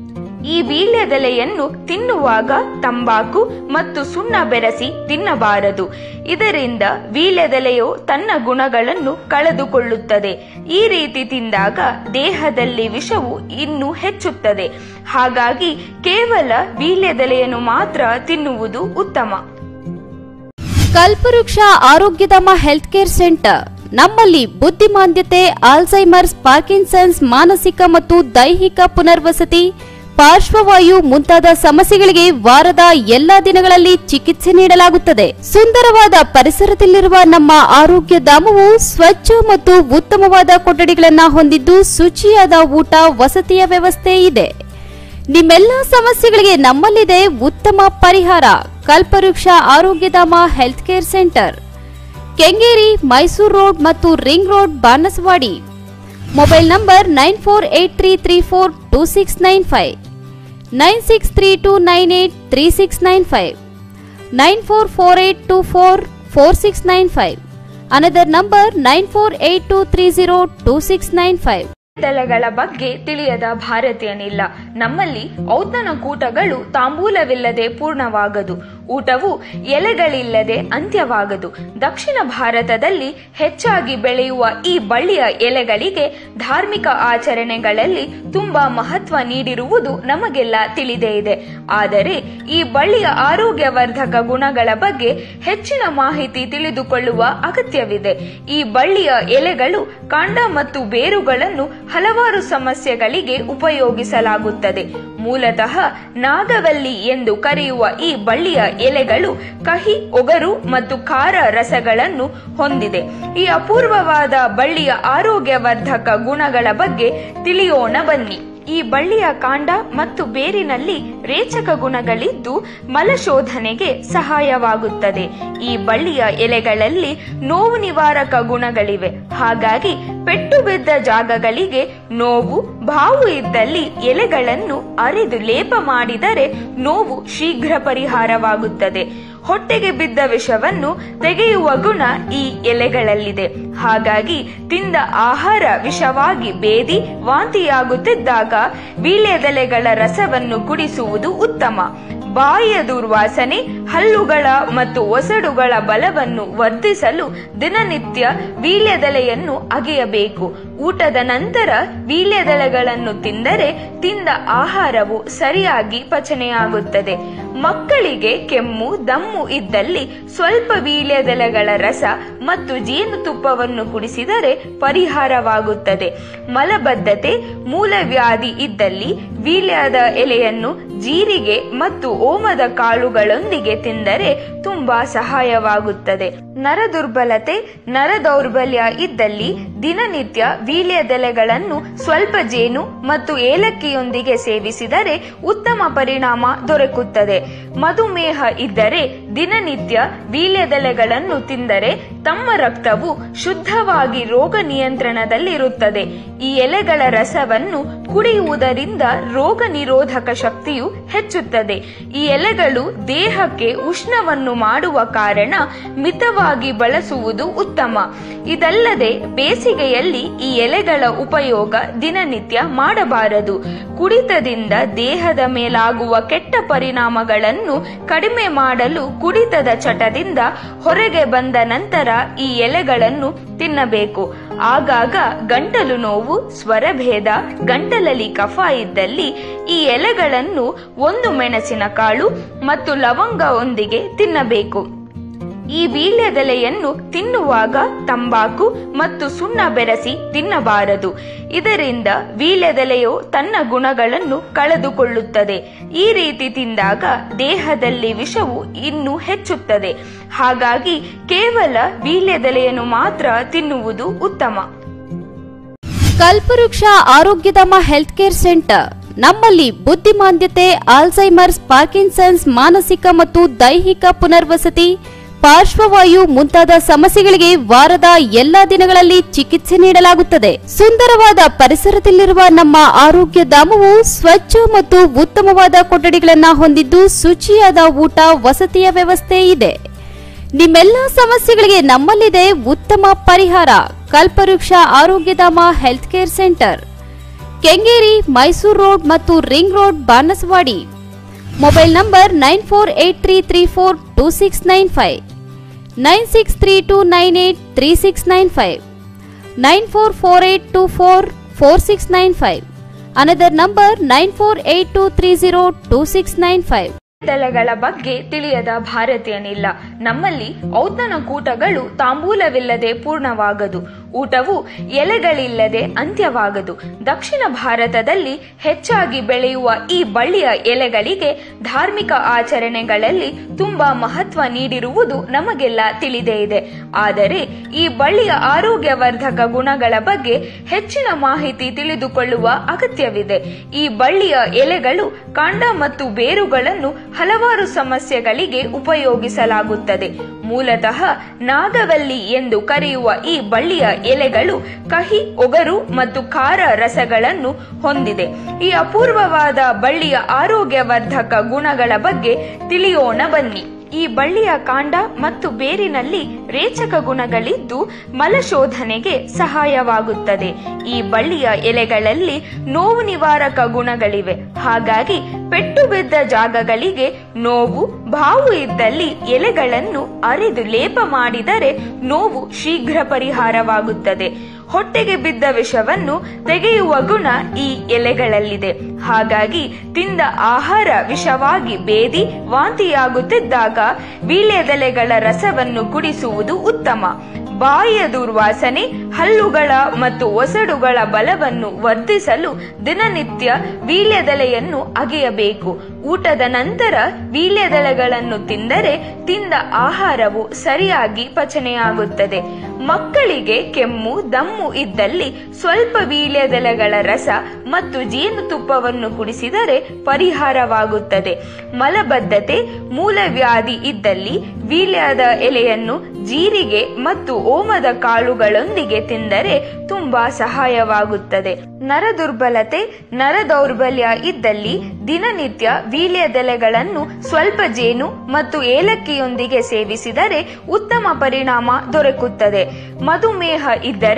ಈ ವೀಳ್ಯದೆಲೆಯನ್ನು ತಿನ್ನುವಾಗ ತಂಬಾಕು ಮತ್ತು ಸುಣ್ಣ ಬೆರೆಸಿ ತಿನ್ನಬಾರದು ಇದರಿಂದ ವೀಳ್ಯದೆಲೆಯು ತನ್ನ ಗುಣಗಳನ್ನು ಕಳೆದುಕೊಳ್ಳುತ್ತದೆ ಈ ರೀತಿ ತಿಂದಾಗ ದೇಹದಲ್ಲಿ ವಿಷವು ಇನ್ನೂ ಹೆಚ್ಚುತ್ತದೆ ಹಾಗಾಗಿ ಕೇವಲ ವೀಳ್ಯದೆಲೆಯನ್ನು ಮಾತ್ರ ತಿನ್ನುವುದು ಉತ್ತಮ ಕಲ್ಪವೃಕ್ಷ ಆರೋಗ್ಯಧಾಮ ಹೆಲ್ತ್ ಕೇರ್ ಸೆಂಟರ್ ನಮ್ಮಲ್ಲಿ ಬುದ್ಧಿಮಾಂದ್ಯತೆ ಆಲ್ಝೈಮರ್ಸ್ ಪಾರ್ಕಿನ್ಸನ್ಸ್ ಮಾನಸಿಕ ಮತ್ತು ದೈಹಿಕ ಪುನರ್ವಸತಿ ಪಾರ್ಶ್ವವಾಯು ಮುಂತಾದ ಸಮಸ್ಯೆಗಳಿಗೆ ವಾರದ ಎಲ್ಲಾ ದಿನಗಳಲ್ಲಿ ಚಿಕಿತ್ಸೆ ನೀಡಲಾಗುತ್ತದೆ ಸುಂದರವಾದ ಪರಿಸರದಲ್ಲಿರುವ ನಮ್ಮ ಆರೋಗ್ಯ ಧಾಮವು ಸ್ವಚ್ಛ ಮತ್ತು ಉತ್ತಮವಾದ ಕೊಠಡಿಗಳನ್ನ ಹೊಂದಿದ್ದು ಶುಚಿಯಾದ ಊಟ ವಸತಿಯ ವ್ಯವಸ್ಥೆ ಇದೆ ನಿಮ್ಮೆಲ್ಲ ಸಮಸ್ಯೆಗಳಿಗೆ ನಮ್ಮಲ್ಲಿದೆ ಉತ್ತಮ ಪರಿಹಾರ Kalpavriksha Arogyadhama health care centre Kengeri Mysuru road ಮತ್ತು ring road Banaswadi mobile number nine four eight three three four two six nine five nine six three two nine eight three six nine five nine four four eight two four four six nine five another number nine four eight two three zero two six nine five ದಳಗಳ ಬಗ್ಗೆ ತಿಳಿಯದ ಭಾರತೀಯನಿಲ್ಲ ನಮ್ಮಲ್ಲಿ ಔತಣ ಕೂಟಗಳು ತಾಂಬೂಲವಿಲ್ಲದೆ ಪೂರ್ಣವಾಗದು ಊಟವು ಎಲೆಗಳಿಲ್ಲದೆ ಅಂತ್ಯವಾಗದು ದಕ್ಷಿಣ ಭಾರತದಲ್ಲಿ ಹೆಚ್ಚಾಗಿ ಬೆಳೆಯುವ ಈ ಬಳ್ಳಿಯ ಎಲೆಗಳಿಗೆ ಧಾರ್ಮಿಕ ಆಚರಣೆಗಳಲ್ಲಿ ತುಂಬಾ ಮಹತ್ವ ನೀಡಿರುವುದು ನಮಗೆಲ್ಲ ತಿಳಿದೇ ಇದೆ ಆದರೆ ಈ ಬಳ್ಳಿಯ ಆರೋಗ್ಯವರ್ಧಕ ಗುಣಗಳ ಬಗ್ಗೆ ಹೆಚ್ಚಿನ ಮಾಹಿತಿ ತಿಳಿದುಕೊಳ್ಳುವ ಅಗತ್ಯವಿದೆ ಈ ಬಳ್ಳಿಯ ಎಲೆಗಳು ಕಾಂಡ ಮತ್ತು ಬೇರುಗಳನ್ನು ಹಲವಾರು ಸಮಸ್ಯೆಗಳಿಗೆ ಉಪಯೋಗಿಸಲಾಗುತ್ತದೆ ಮೂಲತಃ ನಾಗವಲ್ಲಿ ಎಂದು ಕರೆಯುವ ಈ ಬಳ್ಳಿಯ ಎಲೆಗಳು ಕಹಿ ಒಗರು ಮತ್ತು ಖಾರ ರಸಗಳನ್ನು ಹೊಂದಿದೆ ಈ ಅಪೂರ್ವವಾದ ಬಳ್ಳಿಯ ಆರೋಗ್ಯವರ್ಧಕ ಗುಣಗಳ ಬಗ್ಗೆ ತಿಳಿಯೋಣ ಬನ್ನಿ ಈ ಬಳ್ಳಿಯ ಕಾಂಡ ಮತ್ತು ಬೇರಿನಲ್ಲಿ ರೇಚಕ ಗುಣಗಳಿದ್ದು ಮಲಶೋಧನೆಗೆ ಸಹಾಯವಾಗುತ್ತದೆ ಈ ಬಳ್ಳಿಯ ಎಲೆಗಳಲ್ಲಿ ನೋವು ನಿವಾರಕ ಗುಣಗಳಿವೆ ಹಾಗಾಗಿ ಪೆಟ್ಟು ಬಿದ್ದ ಜಾಗಗಳಿಗೆ ನೋವು ಬಾವು ಇದ್ದಲ್ಲಿ ಎಲೆಗಳನ್ನು ಅರೆದು ಲೇಪ ಮಾಡಿದರೆ ನೋವು ಶೀಘ್ರ ಪರಿಹಾರವಾಗುತ್ತದೆ ಹೊಟ್ಟೆಗೆ ಬಿದ್ದ ವಿಷವನ್ನು ತೆಗೆಯುವ ಗುಣ ಈ ಎಲೆಗಳಲ್ಲಿದೆ ಹಾಗಾಗಿ ತಿಂದ ಆಹಾರ ವಿಷವಾಗಿ ಬೇದಿ ವಾಂತಿಯಾಗುತ್ತಿದ್ದಾಗ ವೀಳ್ಯದೆಲೆಗಳ ರಸವನ್ನು ಕುಡಿಸುವುದು ಉತ್ತಮ ಬಾಯಿಯ ದುರ್ವಾಸನೆ ಹಲ್ಲುಗಳ ಮತ್ತು ಒಸಡುಗಳ ಬಲವನ್ನು ವರ್ಧಿಸಲು ದಿನನಿತ್ಯ ವೀಳ್ಯದೆಲೆಯನ್ನು ಅಗೆಯಬೇಕು ಊಟದ ನಂತರ ವೀಳ್ಯದೆಲೆಗಳನ್ನು ತಿಂದರೆ ತಿಂದ ಆಹಾರವು ಸರಿಯಾಗಿ ಪಚನೆಯಾಗುತ್ತದೆ ಮಕ್ಕಳಿಗೆ ಕೆಮ್ಮು ದಮ್ಮು ಇದ್ದಲ್ಲಿ ಸ್ವಲ್ಪ ವೀಳ್ಯದೆಲೆಗಳ ರಸ ಮತ್ತು ಜೇನುತುಪ್ಪವನ್ನು ಕುಡಿಸಿದರೆ ಪರಿಹಾರವಾಗುತ್ತದೆ ಮಲಬದ್ಧತೆ ಮೂಲವ್ಯಾಧಿ ಇದ್ದಲ್ಲಿ ವೀಳ್ಯದ ಎಲೆಯನ್ನು ಜೀರಿಗೆ ಮತ್ತು ಓಮದ ಕಾಳುಗಳೊಂದಿಗೆ ತಿಂದರೆ ತುಂಬಾ ಸಹಾಯವಾಗುತ್ತದೆ ನರದುರ್ಬಲತೆ ನರ ದೌರ್ಬಲ್ಯ ಇದ್ದಲ್ಲಿ ದಿನನಿತ್ಯ ವೀಳ್ಯದೆಲೆಗಳನ್ನು ಸ್ವಲ್ಪ ಜೇನು ಮತ್ತು ಏಲಕ್ಕಿಯೊಂದಿಗೆ ಸೇವಿಸಿದರೆ ಉತ್ತಮ ಪರಿಣಾಮ ದೊರಕುತ್ತದೆ ಮಧುಮೇಹ ಇದ್ದರೆ ದಿನನಿತ್ಯ ವೀಳ್ಯದೆಲೆಗಳನ್ನು ತಿಂದರೆ ತಮ್ಮ ರಕ್ತವು ಶುದ್ಧವಾಗಿ ರೋಗ ನಿಯಂತ್ರಣದಲ್ಲಿರುತ್ತದೆ ಈ ಎಲೆಗಳ ರಸವನ್ನು ಕುಡಿಯುವುದರಿಂದ ರೋಗ ನಿರೋಧಕ ಶಕ್ತಿಯು ಹೆಚ್ಚುತ್ತದೆ ಈ ಎಲೆಗಳು ದೇಹಕ್ಕೆ ಉಷ್ಣವನ್ನು ಮಾಡುವ ಕಾರಣ ಮಿತವಾಗಿ ಬಳಸುವುದು ಉತ್ತಮ ಇದಲ್ಲದೆ ಬೇಸಿಗೆಯಲ್ಲಿ ಈ ಎಲೆಗಳ ಉಪಯೋಗ ದಿನನಿತ್ಯ ಮಾಡಬಾರದು ಕುಡಿತದಿಂದ ದೇಹದ ಮೇಲಾಗುವ ಕೆಟ್ಟ ಪರಿಣಾಮಗಳನ್ನು ಕಡಿಮೆ ಮಾಡಲು ಕುಡಿತದ ಚಟದಿಂದ ಹೊರಗೆ ಬಂದ ನಂತರ ಈ ಎಲೆಗಳನ್ನು ತಿನ್ನಬೇಕು ಆಗಾಗ ಗಂಟಲು ನೋವು ಸ್ವರಭೇದ ಗಂಟಲಲ್ಲಿ ಕಫ ಇದ್ದಲ್ಲಿ ಈ ಎಲೆಗಳನ್ನು ಒಂದು ಮೆಣಸಿನ ಕಾಳು ಮತ್ತು ಲವಂಗವೊಂದಿಗೆ ತಿನ್ನಬೇಕು ಈ ವೀಳ್ಯದೆಲೆಯನ್ನು ತಿನ್ನುವಾಗ ತಂಬಾಕು ಮತ್ತು ಸುಣ್ಣ ಬೆರೆಸಿ ತಿನ್ನಬಾರದು ಇದರಿಂದ ವೀಳ್ಯದೆಲೆಯು ತನ್ನ ಗುಣಗಳನ್ನು ಕಳೆದುಕೊಳ್ಳುತ್ತದೆ ಈ ರೀತಿ ತಿಂದಾಗ ದೇಹದಲ್ಲಿ ವಿಷವು ಇನ್ನೂ ಹೆಚ್ಚುತ್ತದೆ ಹಾಗಾಗಿ ಕೇವಲ ವೀಳ್ಯದೆಲೆಯನ್ನು ಮಾತ್ರ ತಿನ್ನುವುದು ಉತ್ತಮ ಕಲ್ಪವೃಕ್ಷ ಆರೋಗ್ಯಧಾಮ ಹೆಲ್ತ್ ಕೇರ್ ಸೆಂಟರ್ ನಮ್ಮಲ್ಲಿ ಬುದ್ಧಿಮಾಂದ್ಯತೆ ಆಲ್ಝೈಮರ್ಸ್ ಪಾರ್ಕಿನ್ಸನ್ಸ್ ಮಾನಸಿಕ ಮತ್ತು ದೈಹಿಕ ಪುನರ್ವಸತಿ ಪಾರ್ಶ್ವವಾಯು ಮುಂತಾದ ಸಮಸ್ಯೆಗಳಿಗೆ ವಾರದ ಎಲ್ಲಾ ದಿನಗಳಲ್ಲಿ ಚಿಕಿತ್ಸೆ ನೀಡಲಾಗುತ್ತದೆ ಸುಂದರವಾದ ಪರಿಸರದಲ್ಲಿರುವ ನಮ್ಮ ಆರೋಗ್ಯ ಧಾಮವು ಸ್ವಚ್ಛ ಮತ್ತು ಉತ್ತಮವಾದ ಕೊಠಡಿಗಳನ್ನು ಹೊಂದಿದ್ದು ಶುಚಿಯಾದ ಊಟ ವಸತಿಯ ವ್ಯವಸ್ಥೆ ಇದೆ ನಿಮ್ಮೆಲ್ಲ ಸಮಸ್ಯೆಗಳಿಗೆ ನಮ್ಮಲ್ಲಿದೆ ಉತ್ತಮ ಪರಿಹಾರ Kalpavriksha Arogyadhama health care centre Kengeri Mysuru road ಮತ್ತು ring road Banaswadi mobile number nine four eight three three four two six nine five nine six three two nine eight three six nine five nine four four eight two four four six nine five another number nine four eight two three zero two six nine five ದಳಗಳ ಬಗ್ಗೆ ತಿಳಿಯದ ಭಾರತೀಯನಿಲ್ಲ ನಮ್ಮಲ್ಲಿ ಔತಣ ಕೂಟಗಳು ತಾಂಬೂಲವಿಲ್ಲದೆ ಪೂರ್ಣವಾಗದು ಊಟವು ಎಲೆಗಳಿಲ್ಲದೆ ಅಂತ್ಯವಾಗದು ದಕ್ಷಿಣ ಭಾರತದಲ್ಲಿ ಹೆಚ್ಚಾಗಿ ಬೆಳೆಯುವ ಈ ಬಳ್ಳಿಯ ಎಲೆಗಳಿಗೆ ಧಾರ್ಮಿಕ ಆಚರಣೆಗಳಲ್ಲಿ ತುಂಬಾ ಮಹತ್ವ ನೀಡಿರುವುದು ನಮಗೆಲ್ಲ ತಿಳಿದೇ ಇದೆ ಆದರೆ ಈ ಬಳ್ಳಿಯ ಆರೋಗ್ಯವರ್ಧಕ ಗುಣಗಳ ಬಗ್ಗೆ ಹೆಚ್ಚಿನ ಮಾಹಿತಿ ತಿಳಿದುಕೊಳ್ಳುವ ಅಗತ್ಯವಿದೆ ಈ ಬಳ್ಳಿಯ ಎಲೆಗಳು ಕಾಂಡ ಮತ್ತು ಬೇರುಗಳನ್ನು ಹಲವಾರು ಸಮಸ್ಯೆಗಳಿಗೆ ಉಪಯೋಗಿಸಲಾಗುತ್ತದೆ ಮೂಲತಃ ನಾಗವಲ್ಲಿ ಎಂದು ಕರೆಯುವ ಈ ಬಳ್ಳಿಯ ಎಲೆಗಳು ಕಹಿ ಒಗರು ಮತ್ತು ಖಾರ ರಸಗಳನ್ನು ಹೊಂದಿದೆ ಈ ಅಪೂರ್ವವಾದ ಬಳ್ಳಿಯ ಆರೋಗ್ಯವರ್ಧಕ ಗುಣಗಳ ಬಗ್ಗೆ ತಿಳಿಯೋಣ ಬನ್ನಿ ಈ ಬಳ್ಳಿಯ ಕಾಂಡ ಮತ್ತು ಬೇರಿನಲ್ಲಿ ರೇಚಕ ಗುಣಗಳಿದ್ದು ಮಲಶೋಧನೆಗೆ ಸಹಾಯವಾಗುತ್ತದೆ ಈ ಬಳ್ಳಿಯ ಎಲೆಗಳಲ್ಲಿ ನೋವು ನಿವಾರಕ ಗುಣಗಳಿವೆ ಹಾಗಾಗಿ ಪೆಟ್ಟು ಬಿದ್ದ ಜಾಗಗಳಿಗೆ ನೋವು ಬಾವು ಇದ್ದಲ್ಲಿ ಎಲೆಗಳನ್ನು ಅರೆದು ಲೇಪ ಮಾಡಿದರೆ ನೋವು ಶೀಘ್ರ ಪರಿಹಾರವಾಗುತ್ತದೆ ಹೊಟ್ಟೆಗೆ ಬಿದ್ದ ವಿಷವನ್ನು ತೆಗೆಯುವ ಗುಣ ಈ ಎಲೆಗಳಲ್ಲಿದೆ ಹಾಗಾಗಿ ತಿಂದ ಆಹಾರ ವಿಷವಾಗಿ ಬೇದಿ ವಾಂತಿಯಾಗುತ್ತಿದ್ದಾಗ ವೀಳ್ಯದೆಲೆಗಳ ರಸವನ್ನು ಕುಡಿಸುವುದು ಉತ್ತಮ ಬಾಯಿಯ ದುರ್ವಾಸನೆ ಹಲ್ಲುಗಳ ಮತ್ತು ಒಸಡುಗಳ ಬಲವನ್ನು ವರ್ಧಿಸಲು ದಿನನಿತ್ಯ ವೀಳ್ಯದೆಲೆಯನ್ನು ಅಗೆಯಬೇಕು ಊಟದ ನಂತರ ವೀಳ್ಯದೆಲೆಗಳನ್ನು ತಿಂದರೆ ತಿಂದ ಆಹಾರವು ಸರಿಯಾಗಿ ಪಚನೆಯಾಗುತ್ತದೆ ಮಕ್ಕಳಿಗೆ ಕೆಮ್ಮು ದಮ್ಮು ಇದ್ದಲ್ಲಿ ಸ್ವಲ್ಪ ವೀಳ್ಯದೆಲೆಗಳ ರಸ ಮತ್ತು ಜೇನುತುಪ್ಪವನ್ನು ಕುಡಿಸಿದರೆ ಪರಿಹಾರವಾಗುತ್ತದೆ ಮಲಬದ್ಧತೆ ಮೂಲವ್ಯಾಧಿ ಇದ್ದಲ್ಲಿ ವೀಳ್ಯದ ಎಲೆಯನ್ನು ಜೀರಿಗೆ ಮತ್ತು ಓಮದ ಕಾಳುಗಳೊಂದಿಗೆ ತಿಂದರೆ ತುಂಬಾ ಸಹಾಯವಾಗುತ್ತದೆ ನರದುರ್ಬಲತೆ ನರ ದೌರ್ಬಲ್ಯ ಇದ್ದಲ್ಲಿ ದಿನನಿತ್ಯ ವೀಳ್ಯದೆಲೆಗಳನ್ನು ಸ್ವಲ್ಪ ಜೇನು ಮತ್ತು ಏಲಕ್ಕಿಯೊಂದಿಗೆ ಸೇವಿಸಿದರೆ ಉತ್ತಮ ಪರಿಣಾಮ ದೊರಕುತ್ತದೆ ಮಧುಮೇಹ ಇದ್ದರೆ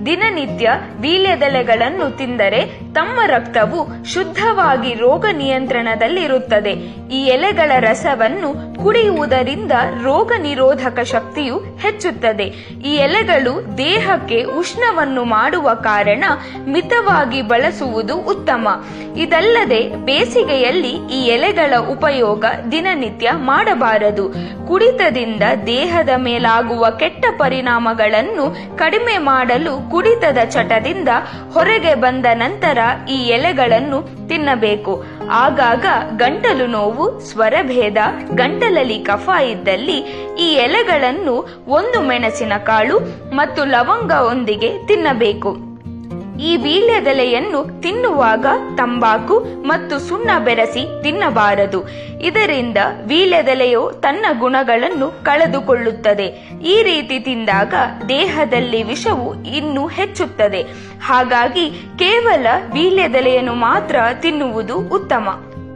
ದಿನನಿತ್ಯ ವೀಳ್ಯದೆಲೆಗಳನ್ನು ತಿಂದರೆ ತಮ್ಮ ರಕ್ತವು ಶುದ್ಧವಾಗಿ ರೋಗ ನಿಯಂತ್ರಣದಲ್ಲಿರುತ್ತದೆ ಈ ಎಲೆಗಳ ರಸವನ್ನು ಕುಡಿಯುವುದರಿಂದ ರೋಗ ನಿರೋಧಕ ಶಕ್ತಿಯು ಹೆಚ್ಚುತ್ತದೆ ಈ ಎಲೆಗಳು ದೇಹಕ್ಕೆ ಉಷ್ಣವನ್ನು ಮಾಡುವ ಕಾರಣ ಮಿತವಾಗಿ ಬಳಸುವುದು ಉತ್ತಮ ಇದಲ್ಲದೆ ಬೇಸಿಗೆಯಲ್ಲಿ ಈ ಎಲೆಗಳ ಉಪಯೋಗ ದಿನನಿತ್ಯ ಮಾಡಬಾರದು ಕುಡಿತದಿಂದ ದೇಹದ ಮೇಲಾಗುವ ಕೆಟ್ಟ ಪರಿಣಾಮಗಳನ್ನು ಕಡಿಮೆ ಮಾಡಲು ಕುಡಿತದ ಚಟದಿಂದ ಹೊರಗೆ ಬಂದ ನಂತರ ಈ ಎಲೆಗಳನ್ನು ತಿನ್ನಬೇಕು ಆಗಾಗ ಗಂಟಲು ನೋವು ಸ್ವರಭೇದ ಗಂಟಲಲ್ಲಿ ಕಫ ಇದ್ದಲ್ಲಿ ಈ ಎಲೆಗಳನ್ನು ಒಂದು ಮೆಣಸಿನ ಕಾಳು ಮತ್ತು ಲವಂಗವೊಂದಿಗೆ ತಿನ್ನಬೇಕು ಈ ವೀಳ್ಯದೆಲೆಯನ್ನು ತಿನ್ನುವಾಗ ತಂಬಾಕು ಮತ್ತು ಸುಣ್ಣ ಬೆರೆಸಿ ತಿನ್ನಬಾರದು ಇದರಿಂದ ವೀಳ್ಯದೆಲೆಯು ತನ್ನ ಗುಣಗಳನ್ನು ಕಳೆದುಕೊಳ್ಳುತ್ತದೆ ಈ ರೀತಿ ತಿಂದಾಗ ದೇಹದಲ್ಲಿ ವಿಷವು ಇನ್ನೂ ಹೆಚ್ಚುತ್ತದೆ ಹಾಗಾಗಿ ಕೇವಲ ವೀಳ್ಯದೆಲೆಯನ್ನು ಮಾತ್ರ ತಿನ್ನುವುದು ಉತ್ತಮ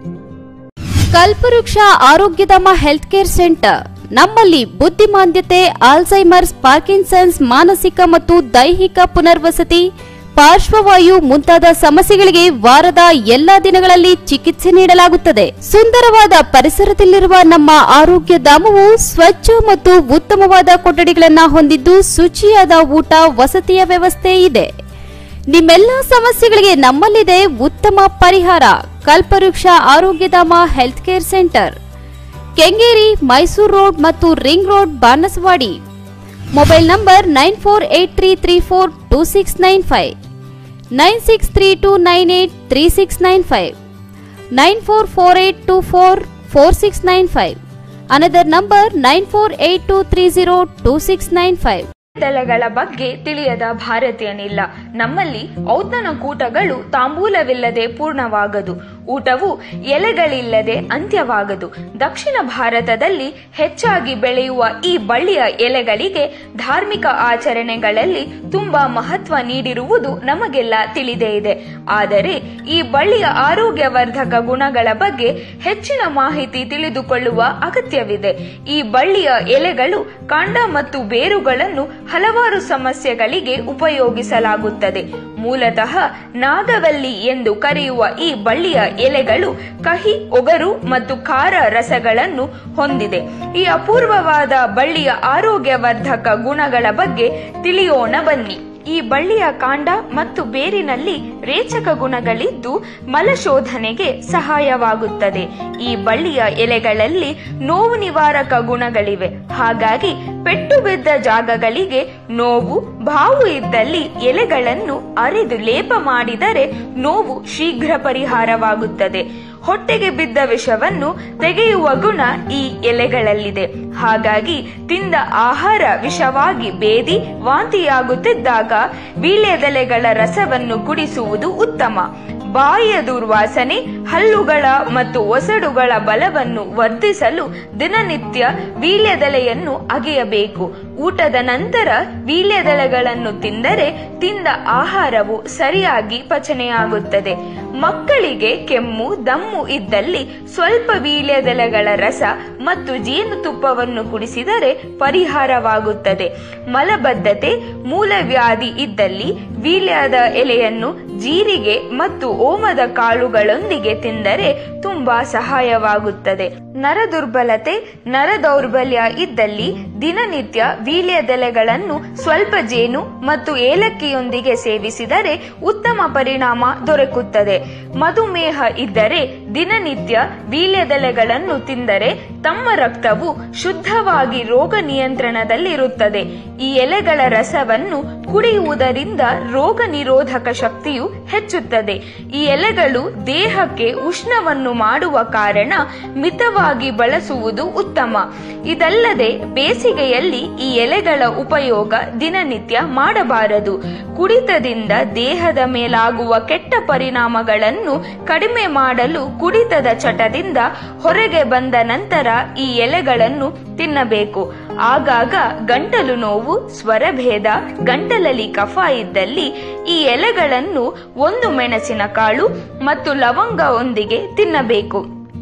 ಕಲ್ಪವೃಕ್ಷ ಆರೋಗ್ಯಧಾಮ ಹೆಲ್ತ್ ಕೇರ್ ಸೆಂಟರ್ ನಮ್ಮಲ್ಲಿ ಬುದ್ಧಿಮಾಂದ್ಯತೆ ಆಲ್ಝೈಮರ್ಸ್ ಪಾರ್ಕಿನ್ಸನ್ಸ್ ಮಾನಸಿಕ ಮತ್ತು ದೈಹಿಕ ಪುನರ್ವಸತಿ ಪಾರ್ಶ್ವವಾಯು ಮುಂತಾದ ಸಮಸ್ಯೆಗಳಿಗೆ ವಾರದ ಎಲ್ಲಾ ದಿನಗಳಲ್ಲಿ ಚಿಕಿತ್ಸೆ ನೀಡಲಾಗುತ್ತದೆ ಸುಂದರವಾದ ಪರಿಸರದಲ್ಲಿರುವ ನಮ್ಮ ಆರೋಗ್ಯ ಧಾಮವು ಸ್ವಚ್ಛ ಮತ್ತು ಉತ್ತಮವಾದ ಕೊಠಡಿಗಳನ್ನ ಹೊಂದಿದ್ದು ಶುಚಿಯಾದ ಊಟ ವಸತಿಯ ವ್ಯವಸ್ಥೆ ಇದೆ ನಿಮ್ಮೆಲ್ಲ ಸಮಸ್ಯೆಗಳಿಗೆ ನಮ್ಮಲ್ಲಿದೆ ಉತ್ತಮ ಪರಿಹಾರ Kalpavriksha Arogyadhama health care centre Kengeri Mysuru road ಮತ್ತು ring road Banaswadi mobile number nine four eight three three four two six nine five nine six three two nine eight three six nine five nine four four eight two four four six nine five another number nine four eight two three zero two six nine five ದಳಗಳ ಬಗ್ಗೆ ತಿಳಿಯದ ಭಾರತೀಯನಿಲ್ಲ ನಮ್ಮಲ್ಲಿ ಔತಣ ಕೂಟಗಳು ತಾಂಬೂಲವಿಲ್ಲದೆ ಪೂರ್ಣವಾಗದು ಊಟವು ಎಲೆಗಳಿಲ್ಲದೆ ಅಂತ್ಯವಾಗದು ದಕ್ಷಿಣ ಭಾರತದಲ್ಲಿ ಹೆಚ್ಚಾಗಿ ಬೆಳೆಯುವ ಈ ಬಳ್ಳಿಯ ಎಲೆಗಳಿಗೆ ಧಾರ್ಮಿಕ ಆಚರಣೆಗಳಲ್ಲಿ ತುಂಬಾ ಮಹತ್ವ ನೀಡಿರುವುದು ನಮಗೆಲ್ಲ ತಿಳಿದೇ ಇದೆ ಆದರೆ ಈ ಬಳ್ಳಿಯ ಆರೋಗ್ಯವರ್ಧಕ ಗುಣಗಳ ಬಗ್ಗೆ ಹೆಚ್ಚಿನ ಮಾಹಿತಿ ತಿಳಿದುಕೊಳ್ಳುವ ಅಗತ್ಯವಿದೆ ಈ ಬಳ್ಳಿಯ ಎಲೆಗಳು ಕಾಂಡ ಮತ್ತು ಬೇರುಗಳನ್ನು ಹಲವಾರು ಸಮಸ್ಯೆಗಳಿಗೆ ಉಪಯೋಗಿಸಲಾಗುತ್ತದೆ ಮೂಲತಃ ನಾಗವಲ್ಲಿ ಎಂದು ಕರೆಯುವ ಈ ಬಳ್ಳಿಯ ಎಲೆಗಳು ಕಹಿ ಒಗರು ಮತ್ತು ಖಾರ ರಸಗಳನ್ನು ಹೊಂದಿದೆ ಈ ಅಪೂರ್ವವಾದ ಬಳ್ಳಿಯ ಆರೋಗ್ಯವರ್ಧಕ ಗುಣಗಳ ಬಗ್ಗೆ ತಿಳಿಯೋಣ ಬನ್ನಿ ಈ ಬಳ್ಳಿಯ ಕಾಂಡ ಮತ್ತು ಬೇರಿನಲ್ಲಿ ರೇಚಕ ಗುಣಗಳಿದ್ದು ಮಲಶೋಧನೆಗೆ ಸಹಾಯವಾಗುತ್ತದೆ ಈ ಬಳ್ಳಿಯ ಎಲೆಗಳಲ್ಲಿ ನೋವು ನಿವಾರಕ ಗುಣಗಳಿವೆ ಹಾಗಾಗಿ ಪೆಟ್ಟು ಬಿದ್ದ ಜಾಗಗಳಿಗೆ ನೋವು ಬಾವು ಇದ್ದಲ್ಲಿ ಎಲೆಗಳನ್ನು ಅರೆದು ಲೇಪ ಮಾಡಿದರೆ ನೋವು ಶೀಘ್ರ ಪರಿಹಾರವಾಗುತ್ತದೆ ಹೊಟ್ಟೆಗೆ ಬಿದ್ದ ವಿಷವನ್ನು ತೆಗೆಯುವ ಗುಣ ಈ ಎಲೆಗಳಲ್ಲಿದೆ ಹಾಗಾಗಿ ತಿಂದ ಆಹಾರ ವಿಷವಾಗಿ ಬೇದಿ ವಾಂತಿಯಾಗುತ್ತಿದ್ದಾಗ ವೀಳ್ಯದೆಲೆಗಳ ರಸವನ್ನು ಕುಡಿಸುವುದು ಉತ್ತಮ ಬಾಯಿಯ ದುರ್ವಾಸನೆ ಹಲ್ಲುಗಳ ಮತ್ತು ಒಸಡುಗಳ ಬಲವನ್ನು ವರ್ಧಿಸಲು ದಿನನಿತ್ಯ ವೀಳ್ಯದೆಲೆಯನ್ನು ಅಗೆಯಬೇಕು ಊಟದ ನಂತರ ವೀಳ್ಯದೆಲೆಗಳನ್ನು ತಿಂದರೆ ತಿಂದ ಆಹಾರವು ಸರಿಯಾಗಿ ಪಚನೆಯಾಗುತ್ತದೆ ಮಕ್ಕಳಿಗೆ ಕೆಮ್ಮು ದಮ್ಮು ಇದ್ದಲ್ಲಿ ಸ್ವಲ್ಪ ವೀಳ್ಯದೆಲೆಗಳ ರಸ ಮತ್ತು ಜೇನುತುಪ್ಪವನ್ನು ಕುಡಿಸಿದರೆ ಪರಿಹಾರವಾಗುತ್ತದೆ ಮಲಬದ್ಧತೆ ಮೂಲವ್ಯಾಧಿ ಇದ್ದಲ್ಲಿ ವೀಳ್ಯದ ಎಲೆಯನ್ನು ಜೀರಿಗೆ ಮತ್ತು ಓಮದ ಕಾಳುಗಳೊಂದಿಗೆ ತಿಂದರೆ ತುಂಬಾ ಸಹಾಯವಾಗುತ್ತದೆ ನರದುರ್ಬಲತೆ ನರ ದೌರ್ಬಲ್ಯ ಇದ್ದಲ್ಲಿ ದಿನನಿತ್ಯ ವೀಳ್ಯದೆಲೆಗಳನ್ನು ಸ್ವಲ್ಪ ಜೇನು ಮತ್ತು ಏಲಕ್ಕಿಯೊಂದಿಗೆ ಸೇವಿಸಿದರೆ ಉತ್ತಮ ಪರಿಣಾಮ ದೊರಕುತ್ತದೆ ಮಧುಮೇಹ ಇದ್ದರೆ ದಿನನಿತ್ಯ ವೀಳ್ಯದೆಲೆಗಳನ್ನು ತಿಂದರೆ ತಮ್ಮ ರಕ್ತವು ಶುದ್ಧವಾಗಿ ರೋಗ ನಿಯಂತ್ರಣದಲ್ಲಿರುತ್ತದೆ ಈ ಎಲೆಗಳ ರಸವನ್ನು ಕುಡಿಯುವುದರಿಂದ ರೋಗ ನಿರೋಧಕ ಶಕ್ತಿಯು ಹೆಚ್ಚುತ್ತದೆ ಈ ಎಲೆಗಳು ದೇಹಕ್ಕೆ ಉಷ್ಣವನ್ನು ಮಾಡುವ ಕಾರಣ ಮಿತವಾಗಿ ಬಳಸುವುದು ಉತ್ತಮ ಇದಲ್ಲದೆ ಬೇಸಿಗೆಯಲ್ಲಿ ಈ ಎಲೆಗಳ ಉಪಯೋಗ ದಿನನಿತ್ಯ ಮಾಡಬಾರದು ಕುಡಿತದಿಂದ ದೇಹದ ಮೇಲಾಗುವ ಕೆಟ್ಟ ಪರಿಣಾಮಗಳನ್ನು ಕಡಿಮೆ ಮಾಡಲು ಕುಡಿತದ ಚಟದಿಂದ ಹೊರಗೆ ಬಂದ ನಂತರ ಈ ಎಲೆಗಳನ್ನು ತಿನ್ನಬೇಕು ಆಗಾಗ ಗಂಟಲು ನೋವು ಸ್ವರಭೇದ ಗಂಟಲಲ್ಲಿ ಕಫ ಇದ್ದಲ್ಲಿ ಈ ಎಲೆಗಳನ್ನು ಒಂದು ಮೆಣಸಿನ ಕಾಳು ಮತ್ತು ಲವಂಗವೊಂದಿಗೆ ತಿನ್ನಬೇಕು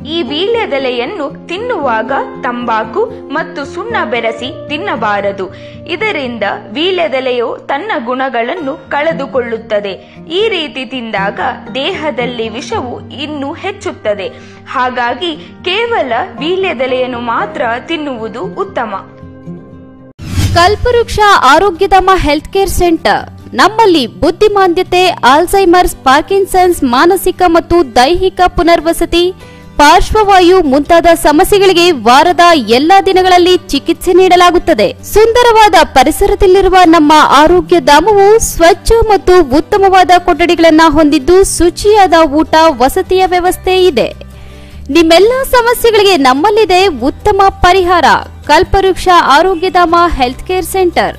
ಈ ವೀಳ್ಯದೆಲೆಯನ್ನು ತಿನ್ನುವಾಗ ತಂಬಾಕು ಮತ್ತು ಸುಣ್ಣ ಬೆರೆಸಿ ತಿನ್ನಬಾರದು ಇದರಿಂದ ವೀಳ್ಯದೆಲೆಯು ತನ್ನ ಗುಣಗಳನ್ನು ಕಳೆದುಕೊಳ್ಳುತ್ತದೆ ಈ ರೀತಿ ತಿಂದಾಗ ದೇಹದಲ್ಲಿ ವಿಷವು ಇನ್ನೂ ಹೆಚ್ಚುತ್ತದೆ ಹಾಗಾಗಿ ಕೇವಲ ವೀಳ್ಯದೆಲೆಯನ್ನು ಮಾತ್ರ ತಿನ್ನುವುದು ಉತ್ತಮ ಕಲ್ಪವೃಕ್ಷ ಆರೋಗ್ಯಧಾಮ ಹೆಲ್ತ್ ಕೇರ್ ಸೆಂಟರ್ ನಮ್ಮಲ್ಲಿ ಬುದ್ಧಿಮಾಂದ್ಯತೆ ಆಲ್ಝೈಮರ್ಸ್ ಪಾರ್ಕಿನ್ಸನ್ಸ್ ಮಾನಸಿಕ ಮತ್ತು ದೈಹಿಕ ಪುನರ್ವಸತಿ ಪಾರ್ಶ್ವವಾಯು ಮುಂತಾದ ಸಮಸ್ಯೆಗಳಿಗೆ ವಾರದ ಎಲ್ಲಾ ದಿನಗಳಲ್ಲಿ ಚಿಕಿತ್ಸೆ ನೀಡಲಾಗುತ್ತದೆ ಸುಂದರವಾದ ಪರಿಸರದಲ್ಲಿರುವ ನಮ್ಮ ಆರೋಗ್ಯ ಧಾಮವು ಸ್ವಚ್ಛ ಮತ್ತು ಉತ್ತಮವಾದ ಕೊಠಡಿಗಳನ್ನ ಹೊಂದಿದ್ದು ಶುಚಿಯಾದ ಊಟ ವಸತಿಯ ವ್ಯವಸ್ಥೆ ಇದೆ ನಿಮ್ಮೆಲ್ಲ ಸಮಸ್ಯೆಗಳಿಗೆ ನಮ್ಮಲ್ಲಿದೆ ಉತ್ತಮ ಪರಿಹಾರ Kalpavriksha Arogyadhama health care centre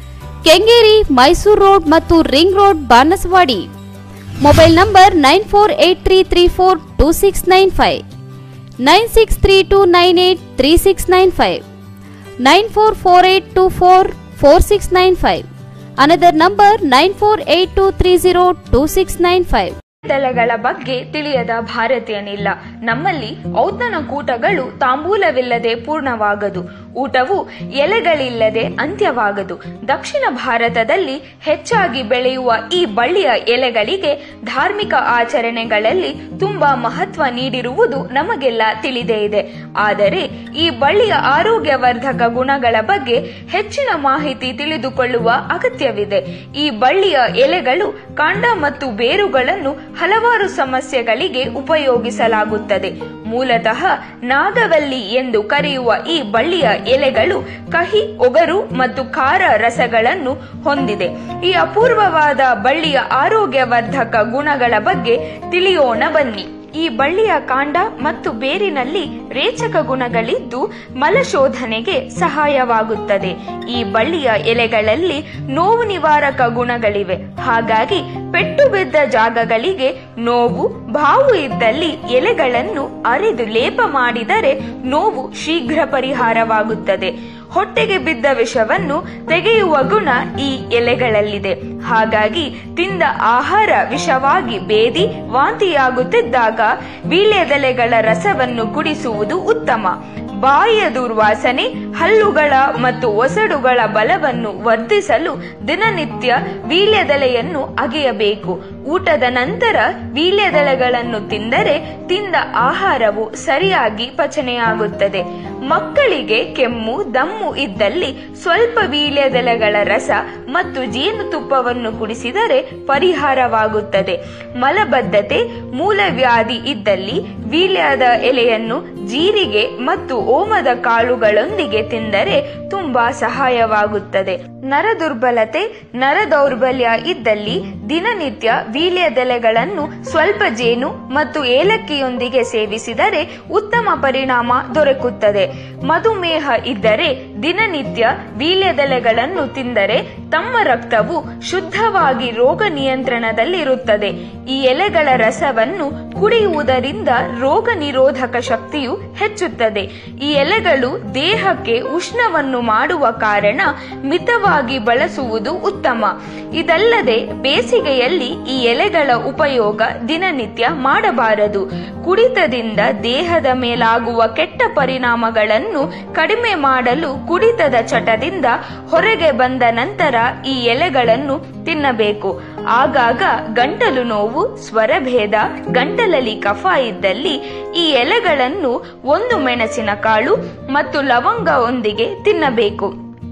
Kengeri Mysuru road ಮತ್ತು ring road Banaswadi mobile number nine four eight three three four two six nine five nine six three two nine eight three six nine five nine four four eight two four four six nine five another number nine four eight two three zero two six nine five ದಳಗಳ ಬಗ್ಗೆ ತಿಳಿಯದ ಭಾರತೀಯನಿಲ್ಲ ನಮ್ಮಲ್ಲಿ ಔತಣ ಕೂಟಗಳು ತಾಂಬೂಲವಿಲ್ಲದೆ ಪೂರ್ಣವಾಗದು ಊಟವು ಎಲೆಗಳಿಲ್ಲದೆ ಅಂತ್ಯವಾಗದು ದಕ್ಷಿಣ ಭಾರತದಲ್ಲಿ ಹೆಚ್ಚಾಗಿ ಬೆಳೆಯುವ ಈ ಬಳ್ಳಿಯ ಎಲೆಗಳಿಗೆ ಧಾರ್ಮಿಕ ಆಚರಣೆಗಳಲ್ಲಿ ತುಂಬಾ ಮಹತ್ವ ನೀಡಿರುವುದು ನಮಗೆಲ್ಲ ತಿಳಿದೇ ಇದೆ ಆದರೆ ಈ ಬಳ್ಳಿಯ ಆರೋಗ್ಯವರ್ಧಕ ಗುಣಗಳ ಬಗ್ಗೆ ಹೆಚ್ಚಿನ ಮಾಹಿತಿ ತಿಳಿದುಕೊಳ್ಳುವ ಅಗತ್ಯವಿದೆ ಈ ಬಳ್ಳಿಯ ಎಲೆಗಳು ಕಾಂಡ ಮತ್ತು ಬೇರುಗಳನ್ನು ಹಲವಾರು ಸಮಸ್ಯೆಗಳಿಗೆ ಉಪಯೋಗಿಸಲಾಗುತ್ತದೆ ಮೂಲತಃ ನಾಗವಲ್ಲಿ ಎಂದು ಕರೆಯುವ ಈ ಬಳ್ಳಿಯ ಎಲೆಗಳು ಕಹಿ ಒಗರು ಮತ್ತು ಖಾರ ರಸಗಳನ್ನು ಹೊಂದಿದೆ ಈ ಅಪೂರ್ವವಾದ ಬಳ್ಳಿಯ ಆರೋಗ್ಯವರ್ಧಕ ಗುಣಗಳ ಬಗ್ಗೆ ತಿಳಿಯೋಣ ಬನ್ನಿ ಈ ಬಳ್ಳಿಯ ಕಾಂಡ ಮತ್ತು ಬೇರಿನಲ್ಲಿ ರೇಚಕ ಗುಣಗಳಿದ್ದು ಮಲಶೋಧನೆಗೆ ಸಹಾಯವಾಗುತ್ತದೆ ಈ ಬಳ್ಳಿಯ ಎಲೆಗಳಲ್ಲಿ ನೋವು ನಿವಾರಕ ಗುಣಗಳಿವೆ ಹಾಗಾಗಿ ಪೆಟ್ಟು ಬಿದ್ದ ಜಾಗಗಳಿಗೆ ನೋವು ಬಾವು ಇದ್ದಲ್ಲಿ ಎಲೆಗಳನ್ನು ಅರೆದು ಲೇಪ ಮಾಡಿದರೆ ನೋವು ಶೀಘ್ರ ಪರಿಹಾರವಾಗುತ್ತದೆ ಹೊಟ್ಟೆಗೆ ಬಿದ್ದ ವಿಷವನ್ನು ತೆಗೆಯುವ ಗುಣ ಈ ಎಲೆಗಳಲ್ಲಿದೆ ಹಾಗಾಗಿ ತಿಂದ ಆಹಾರ ವಿಷವಾಗಿ ಬೇದಿ ವಾಂತಿಯಾಗುತ್ತಿದ್ದಾಗ ವೀಳ್ಯದೆಲೆಗಳ ರಸವನ್ನು ಕುಡಿಸುವುದು ಉತ್ತಮ ಬಾಯಿಯ ದುರ್ವಾಸನೆ ಹಲ್ಲುಗಳ ಮತ್ತು ಒಸಡುಗಳ ಬಲವನ್ನು ವರ್ಧಿಸಲು ದಿನನಿತ್ಯ ವೀಳ್ಯದೆಲೆಯನ್ನು ಅಗೆಯಬೇಕು ಊಟದ ನಂತರ ವೀಳ್ಯದೆಲೆಗಳನ್ನು ತಿಂದರೆ ತಿಂದ ಆಹಾರವು ಸರಿಯಾಗಿ ಪಚನೆಯಾಗುತ್ತದೆ ಮಕ್ಕಳಿಗೆ ಕೆಮ್ಮು ದಮ್ಮು ಇದ್ದಲ್ಲಿ ಸ್ವಲ್ಪ ವೀಳ್ಯದೆಲೆಗಳ ರಸ ಮತ್ತು ಜೇನುತುಪ್ಪವನ್ನು ಕುಡಿಸಿದರೆ ಪರಿಹಾರವಾಗುತ್ತದೆ ಮಲಬದ್ಧತೆ ಮೂಲವ್ಯಾಧಿ ಇದ್ದಲ್ಲಿ ವೀಳ್ಯದ ಎಲೆಯನ್ನು ಜೀರಿಗೆ ಮತ್ತು ಓಮದ ಕಾಳುಗಳೊಂದಿಗೆ ತಿಂದರೆ ತುಂಬಾ ಸಹಾಯವಾಗುತ್ತದೆ ನರ ದುರ್ಬಲತೆ ನರ ದೌರ್ಬಲ್ಯ ಇದ್ದಲ್ಲಿ ದಿನನಿತ್ಯ ವೀಳ್ಯದೆಲೆಗಳನ್ನು ಸ್ವಲ್ಪ ಜೇನು ಮತ್ತು ಏಲಕ್ಕಿಯೊಂದಿಗೆ ಸೇವಿಸಿದರೆ ಉತ್ತಮ ಪರಿಣಾಮ ದೊರಕುತ್ತದೆ ಮಧುಮೇಹ ಇದ್ದರೆ ದಿನನಿತ್ಯ ವೀಳ್ಯದೆಲೆಗಳನ್ನು ತಿಂದರೆ ತಮ್ಮ ರಕ್ತವು ಶುದ್ಧವಾಗಿ ರೋಗ ನಿಯಂತ್ರಣದಲ್ಲಿರುತ್ತದೆ ಈ ಎಲೆಗಳ ರಸವನ್ನು ಕುಡಿಯುವುದರಿಂದ ರೋಗ ನಿರೋಧಕ ಶಕ್ತಿಯು ಹೆಚ್ಚುತ್ತದೆ ಈ ಎಲೆಗಳು ದೇಹಕ್ಕೆ ಉಷ್ಣವನ್ನು ಮಾಡುವ ಕಾರಣ ಮಿತವಾಗಿ ಬಳಸುವುದು ಉತ್ತಮ ಇದಲ್ಲದೆ ಬೇಸಿಗೆಯಲ್ಲಿ ಈ ಎಲೆಗಳ ಉಪಯೋಗ ದಿನನಿತ್ಯ ಮಾಡಬಾರದು ಕುಡಿತದಿಂದ ದೇಹದ ಮೇಲಾಗುವ ಕೆಟ್ಟ ಪರಿಣಾಮಗಳನ್ನು ಕಡಿಮೆ ಮಾಡಲು ಕುಡಿತದ ಚಟದಿಂದ ಹೊರಗೆ ಬಂದ ನಂತರ ಈ ಎಲೆಗಳನ್ನು ತಿನ್ನಬೇಕು ಆಗಾಗ ಗಂಟಲು ನೋವು ಸ್ವರಭೇದ ಗಂಟಲಲ್ಲಿ ಕಫ ಇದ್ದಲ್ಲಿ ಈ ಎಲೆಗಳನ್ನು ಒಂದು ಮೆಣಸಿನ ಕಾಳು ಮತ್ತು ಲವಂಗವೊಂದಿಗೆ ತಿನ್ನಬೇಕು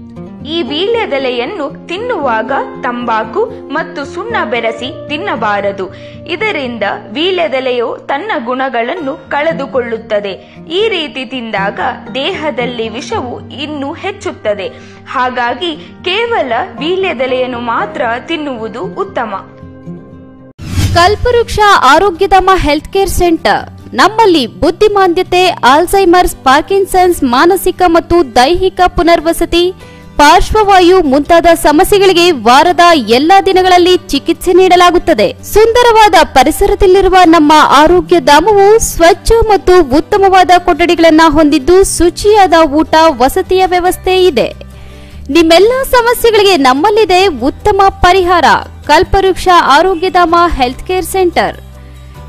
ಈ ವೀಳ್ಯದೆಲೆಯನ್ನು ತಿನ್ನುವಾಗ ತಂಬಾಕು ಮತ್ತು ಸುಣ್ಣ ಬೆರೆಸಿ ತಿನ್ನಬಾರದು ಇದರಿಂದ ವೀಳ್ಯದೆಲೆಯು ತನ್ನ ಗುಣಗಳನ್ನು ಕಳೆದುಕೊಳ್ಳುತ್ತದೆ ಈ ರೀತಿ ತಿಂದಾಗ ದೇಹದಲ್ಲಿ ವಿಷವು ಇನ್ನೂ ಹೆಚ್ಚುತ್ತದೆ ಹಾಗಾಗಿ ಕೇವಲ ವೀಳ್ಯದೆಲೆಯನ್ನು ಮಾತ್ರ ತಿನ್ನುವುದು ಉತ್ತಮ ಕಲ್ಪವೃಕ್ಷ ಆರೋಗ್ಯಧಾಮ ಹೆಲ್ತ್ ಕೇರ್ ಸೆಂಟರ್ ನಮ್ಮಲ್ಲಿ ಬುದ್ಧಿಮಾಂದ್ಯತೆ ಆಲ್ಝೈಮರ್ಸ್ ಪಾರ್ಕಿನ್ಸನ್ಸ್ ಮಾನಸಿಕ ಮತ್ತು ದೈಹಿಕ ಪುನರ್ವಸತಿ ಪಾರ್ಶ್ವವಾಯು ಮುಂತಾದ ಸಮಸ್ಯೆಗಳಿಗೆ ವಾರದ ಎಲ್ಲಾ ದಿನಗಳಲ್ಲಿ ಚಿಕಿತ್ಸೆ ನೀಡಲಾಗುತ್ತದೆ ಸುಂದರವಾದ ಪರಿಸರದಲ್ಲಿರುವ ನಮ್ಮ ಆರೋಗ್ಯ ಧಾಮವು ಸ್ವಚ್ಛ ಮತ್ತು ಉತ್ತಮವಾದ ಕೊಠಡಿಗಳನ್ನ ಹೊಂದಿದ್ದು ಶುಚಿಯಾದ ಊಟ ವಸತಿಯ ವ್ಯವಸ್ಥೆ ಇದೆ ನಿಮ್ಮೆಲ್ಲ ಸಮಸ್ಯೆಗಳಿಗೆ ನಮ್ಮಲ್ಲಿದೆ ಉತ್ತಮ ಪರಿಹಾರ Kalpavriksha Arogyadhama health care centre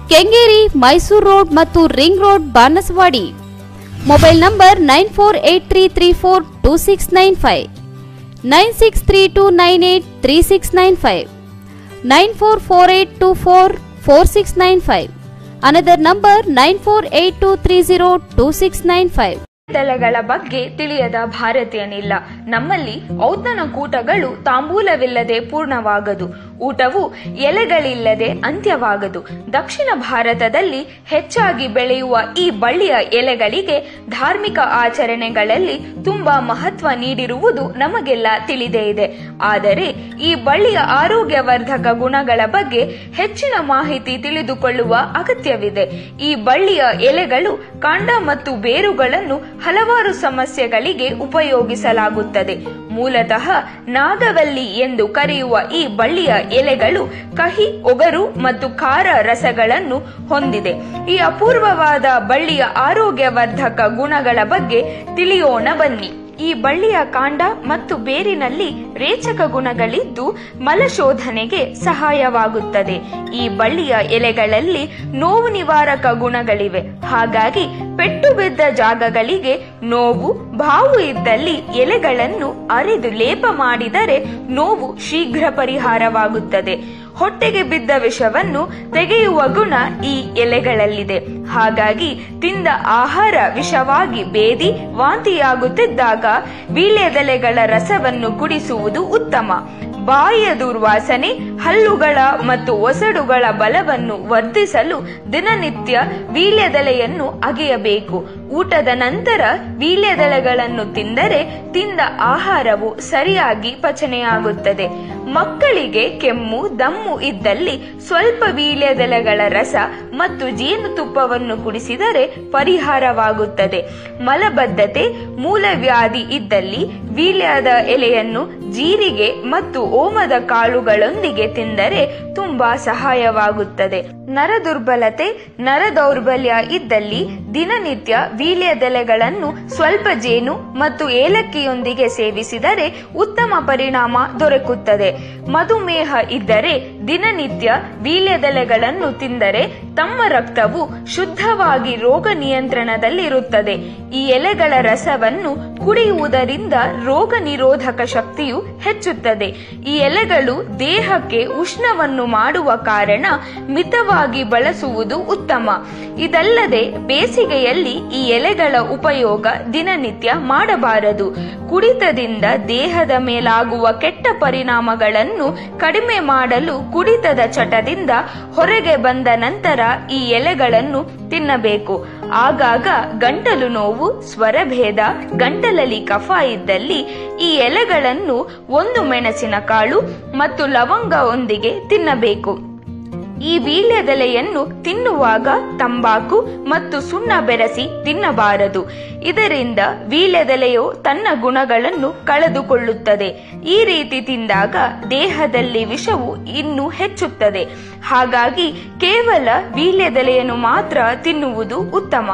Kengeri Mysuru road ಮತ್ತು ring road Banaswadi mobile number nine four eight three three four two six nine five nine six three two nine eight three six nine five nine four four eight two four four six nine five another number nine four eight two three zero two six nine five ದಳಗಳ ಬಗ್ಗೆ ತಿಳಿಯದ ಭಾರತೀಯನಿಲ್ಲ ನಮ್ಮಲ್ಲಿ ಔತಣ ಕೂಟಗಳು ತಾಂಬೂಲವಿಲ್ಲದೆ ಪೂರ್ಣವಾಗದು ಊಟವು ಎಲೆಗಳಿಲ್ಲದೆ ಅಂತ್ಯವಾಗದು ದಕ್ಷಿಣ ಭಾರತದಲ್ಲಿ ಹೆಚ್ಚಾಗಿ ಬೆಳೆಯುವ ಈ ಬಳ್ಳಿಯ ಎಲೆಗಳಿಗೆ ಧಾರ್ಮಿಕ ಆಚರಣೆಗಳಲ್ಲಿ ತುಂಬಾ ಮಹತ್ವ ನೀಡಿರುವುದು ನಮಗೆಲ್ಲ ತಿಳಿದೇ ಇದೆ ಆದರೆ ಈ ಬಳ್ಳಿಯ ಆರೋಗ್ಯವರ್ಧಕ ಗುಣಗಳ ಬಗ್ಗೆ ಹೆಚ್ಚಿನ ಮಾಹಿತಿ ತಿಳಿದುಕೊಳ್ಳುವ ಅಗತ್ಯವಿದೆ ಈ ಬಳ್ಳಿಯ ಎಲೆಗಳು ಕಾಂಡ ಮತ್ತು ಬೇರುಗಳನ್ನು ಹಲವಾರು ಸಮಸ್ಯೆಗಳಿಗೆ ಉಪಯೋಗಿಸಲಾಗುತ್ತದೆ ಮೂಲತಃ ನಾಗವಲ್ಲಿ ಎಂದು ಕರೆಯುವ ಈ ಬಳ್ಳಿಯ ಎಲೆಗಳು ಕಹಿ ಒಗರು ಮತ್ತು ಖಾರ ರಸಗಳನ್ನು ಹೊಂದಿದೆ ಈ ಅಪೂರ್ವವಾದ ಬಳ್ಳಿಯ ಆರೋಗ್ಯವರ್ಧಕ ಗುಣಗಳ ಬಗ್ಗೆ ತಿಳಿಯೋಣ ಬನ್ನಿ ಈ ಬಳ್ಳಿಯ ಕಾಂಡ ಮತ್ತು ಬೇರಿನಲ್ಲಿ ರೇಚಕ ಗುಣಗಳಿದ್ದು ಮಲಶೋಧನೆಗೆ ಸಹಾಯವಾಗುತ್ತದೆ ಈ ಬಳ್ಳಿಯ ಎಲೆಗಳಲ್ಲಿ ನೋವು ನಿವಾರಕ ಗುಣಗಳಿವೆ ಹಾಗಾಗಿ ಪೆಟ್ಟು ಬಿದ್ದ ಜಾಗಗಳಿಗೆ ನೋವು ಬಾವು ಇದ್ದಲ್ಲಿ ಎಲೆಗಳನ್ನು ಅರೆದು ಲೇಪ ಮಾಡಿದರೆ ನೋವು ಶೀಘ್ರ ಪರಿಹಾರವಾಗುತ್ತದೆ ಹೊಟ್ಟೆಗೆ ಬಿದ್ದ ವಿಷವನ್ನು ತೆಗೆಯುವ ಗುಣ ಈ ಎಲೆಗಳಲ್ಲಿದೆ ಹಾಗಾಗಿ ತಿಂದ ಆಹಾರ ವಿಷವಾಗಿ ಬೇದಿ ವಾಂತಿಯಾಗುತ್ತಿದ್ದಾಗ ವೀಳ್ಯದೆಲೆಗಳ ರಸವನ್ನು ಕುಡಿಸುವುದು ಉತ್ತಮ ಬಾಯಿಯ ದುರ್ವಾಸನೆ ಹಲ್ಲುಗಳ ಮತ್ತು ಒಸಡುಗಳ ಬಲವನ್ನು ವರ್ಧಿಸಲು ದಿನನಿತ್ಯ ವೀಳ್ಯದೆಲೆಯನ್ನು ಅಗೆಯಬೇಕು ಊಟದ ನಂತರ ವೀಳ್ಯದೆಲೆಗಳನ್ನು ತಿಂದರೆ ತಿಂದ ಆಹಾರವು ಸರಿಯಾಗಿ ಪಚನೆಯಾಗುತ್ತದೆ ಮಕ್ಕಳಿಗೆ ಕೆಮ್ಮು ದಮ್ಮು ಇದ್ದಲ್ಲಿ ಸ್ವಲ್ಪ ವೀಳ್ಯದೆಲೆಗಳ ರಸ ಮತ್ತು ಜೇನುತುಪ್ಪವನ್ನು ಕುಡಿಸಿದರೆ ಪರಿಹಾರವಾಗುತ್ತದೆ ಮಲಬದ್ಧತೆ ಮೂಲವ್ಯಾಧಿ ಇದ್ದಲ್ಲಿ ವೀಳ್ಯದ ಎಲೆಯನ್ನು ಜೀರಿಗೆ ಮತ್ತು ಓಮದ ಕಾಳುಗಳೊಂದಿಗೆ ತಿಂದರೆ ತುಂಬಾ ಸಹಾಯವಾಗುತ್ತದೆ ನರದುರ್ಬಲತೆ ನರ ದೌರ್ಬಲ್ಯ ಇದ್ದಲ್ಲಿ ದಿನನಿತ್ಯ ವೀಳ್ಯದೆಲೆಗಳನ್ನು ಸ್ವಲ್ಪ ಜೇನು ಮತ್ತು ಏಲಕ್ಕಿಯೊಂದಿಗೆ ಸೇವಿಸಿದರೆ ಉತ್ತಮ ಪರಿಣಾಮ ದೊರಕುತ್ತದೆ ಮಧುಮೇಹ ಇದ್ದರೆ ದಿನನಿತ್ಯ ವೀಳ್ಯದೆಲೆಗಳನ್ನು ತಿಂದರೆ ತಮ್ಮ ರಕ್ತವು ಶುದ್ಧವಾಗಿ ರೋಗ ನಿಯಂತ್ರಣದಲ್ಲಿರುತ್ತದೆ ಈ ಎಲೆಗಳ ರಸವನ್ನು ಕುಡಿಯುವುದರಿಂದ ರೋಗ ನಿರೋಧಕ ಶಕ್ತಿಯು ಹೆಚ್ಚುತ್ತದೆ ಈ ಎಲೆಗಳು ದೇಹಕ್ಕೆ ಉಷ್ಣವನ್ನು ಮಾಡುವ ಕಾರಣ ಮಿತವಾಗಿ ಬಳಸುವುದು ಉತ್ತಮ ಇದಲ್ಲದೆ ಬೇಸಿಗೆಯಲ್ಲಿ ಈ ಎಲೆಗಳ ಉಪಯೋಗ ದಿನನಿತ್ಯ ಮಾಡಬಾರದು ಕುಡಿತದಿಂದ ದೇಹದ ಮೇಲಾಗುವ ಕೆಟ್ಟ ಪರಿಣಾಮಗಳನ್ನು ಕಡಿಮೆ ಮಾಡಲು ಕುಡಿತದ ಚಟದಿಂದ ಹೊರಗೆ ಬಂದ ನಂತರ ಈ ಎಲೆಗಳನ್ನು ತಿನ್ನಬೇಕು ಆಗಾಗ ಗಂಟಲು ನೋವು ಸ್ವರಭೇದ ಗಂಟಲಲ್ಲಿ ಕಫ ಇದ್ದಲ್ಲಿ ಈ ಎಲೆಗಳನ್ನು ಒಂದು ಮೆಣಸಿನ ಕಾಳು ಮತ್ತು ಲವಂಗವೊಂದಿಗೆ ತಿನ್ನಬೇಕು ಈ ವೀಳ್ಯದೆಲೆಯನ್ನು ತಿನ್ನುವಾಗ ತಂಬಾಕು ಮತ್ತು ಸುಣ್ಣ ಬೆರೆಸಿ ತಿನ್ನಬಾರದು ಇದರಿಂದ ವೀಳ್ಯದೆಲೆಯು ತನ್ನ ಗುಣಗಳನ್ನು ಕಳೆದುಕೊಳ್ಳುತ್ತದೆ ಈ ರೀತಿ ತಿಂದಾಗ ದೇಹದಲ್ಲಿ ವಿಷವು ಇನ್ನೂ ಹೆಚ್ಚುತ್ತದೆ ಹಾಗಾಗಿ ಕೇವಲ ವೀಳ್ಯದೆಲೆಯನ್ನು ಮಾತ್ರ ತಿನ್ನುವುದು ಉತ್ತಮ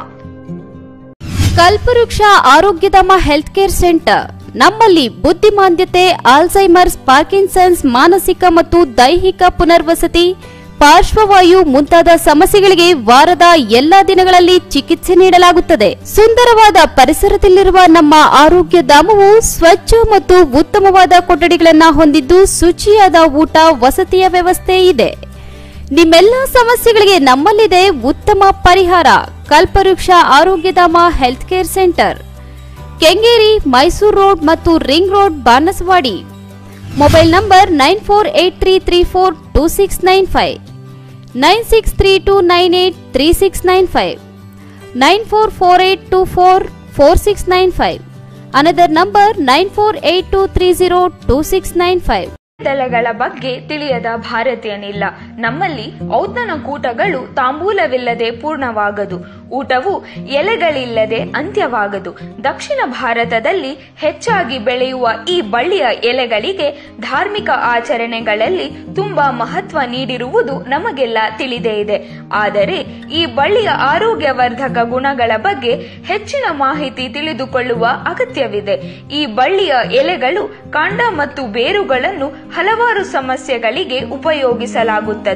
ಕಲ್ಪವೃಕ್ಷ ಆರೋಗ್ಯಧಾಮ ಹೆಲ್ತ್ ಕೇರ್ ಸೆಂಟರ್ ನಮ್ಮಲ್ಲಿ ಬುದ್ಧಿಮಾಂದ್ಯತೆ ಆಲ್ಝೈಮರ್ಸ್ ಪಾರ್ಕಿನ್ಸನ್ಸ್ ಮಾನಸಿಕ ಮತ್ತು ದೈಹಿಕ ಪುನರ್ವಸತಿ ಪಾರ್ಶ್ವವಾಯು ಮುಂತಾದ ಸಮಸ್ಯೆಗಳಿಗೆ ವಾರದ ಎಲ್ಲಾ ದಿನಗಳಲ್ಲಿ ಚಿಕಿತ್ಸೆ ನೀಡಲಾಗುತ್ತದೆ ಸುಂದರವಾದ ಪರಿಸರದಲ್ಲಿರುವ ನಮ್ಮ ಆರೋಗ್ಯ ಧಾಮವು ಸ್ವಚ್ಛ ಮತ್ತು ಉತ್ತಮವಾದ ಕೊಠಡಿಗಳನ್ನು ಹೊಂದಿದ್ದು ಶುಚಿಯಾದ ಊಟ ವಸತಿಯ ವ್ಯವಸ್ಥೆ ಇದೆ ನಿಮ್ಮೆಲ್ಲ ಸಮಸ್ಯೆಗಳಿಗೆ ನಮ್ಮಲ್ಲಿದೆ ಉತ್ತಮ ಪರಿಹಾರ Kalpavriksha Arogyadhama health care centre Kengeri Mysuru road ಮತ್ತು ring road Banaswadi mobile number nine four eight three three four two six nine five nine six three two nine eight three six nine five nine four four eight two four four six nine five another number nine four eight two three zero two six nine five ದಳಗಳ ಬಗ್ಗೆ ತಿಳಿಯದ ಭಾರತೀಯನಿಲ್ಲ ನಮ್ಮಲ್ಲಿ ಔತಣ ಕೂಟಗಳು ತಾಂಬೂಲವಿಲ್ಲದೆ ಪೂರ್ಣವಾಗದು ಊಟವು ಎಲೆಗಳಿಲ್ಲದೆ ಅಂತ್ಯವಾಗದು ದಕ್ಷಿಣ ಭಾರತದಲ್ಲಿ ಹೆಚ್ಚಾಗಿ ಬೆಳೆಯುವ ಈ ಬಳ್ಳಿಯ ಎಲೆಗಳಿಗೆ ಧಾರ್ಮಿಕ ಆಚರಣೆಗಳಲ್ಲಿ ತುಂಬಾ ಮಹತ್ವ ನೀಡಿರುವುದು ನಮಗೆಲ್ಲ ತಿಳಿದೇ ಇದೆ ಆದರೆ ಈ ಬಳ್ಳಿಯ ಆರೋಗ್ಯವರ್ಧಕ ಗುಣಗಳ ಬಗ್ಗೆ ಹೆಚ್ಚಿನ ಮಾಹಿತಿ ತಿಳಿದುಕೊಳ್ಳುವ ಅಗತ್ಯವಿದೆ ಈ ಬಳ್ಳಿಯ ಎಲೆಗಳು ಕಾಂಡ ಮತ್ತು ಬೇರುಗಳನ್ನು ಹಲವಾರು ಸಮಸ್ಯೆಗಳಿಗೆ ಉಪಯೋಗಿಸಲಾಗುತ್ತದೆ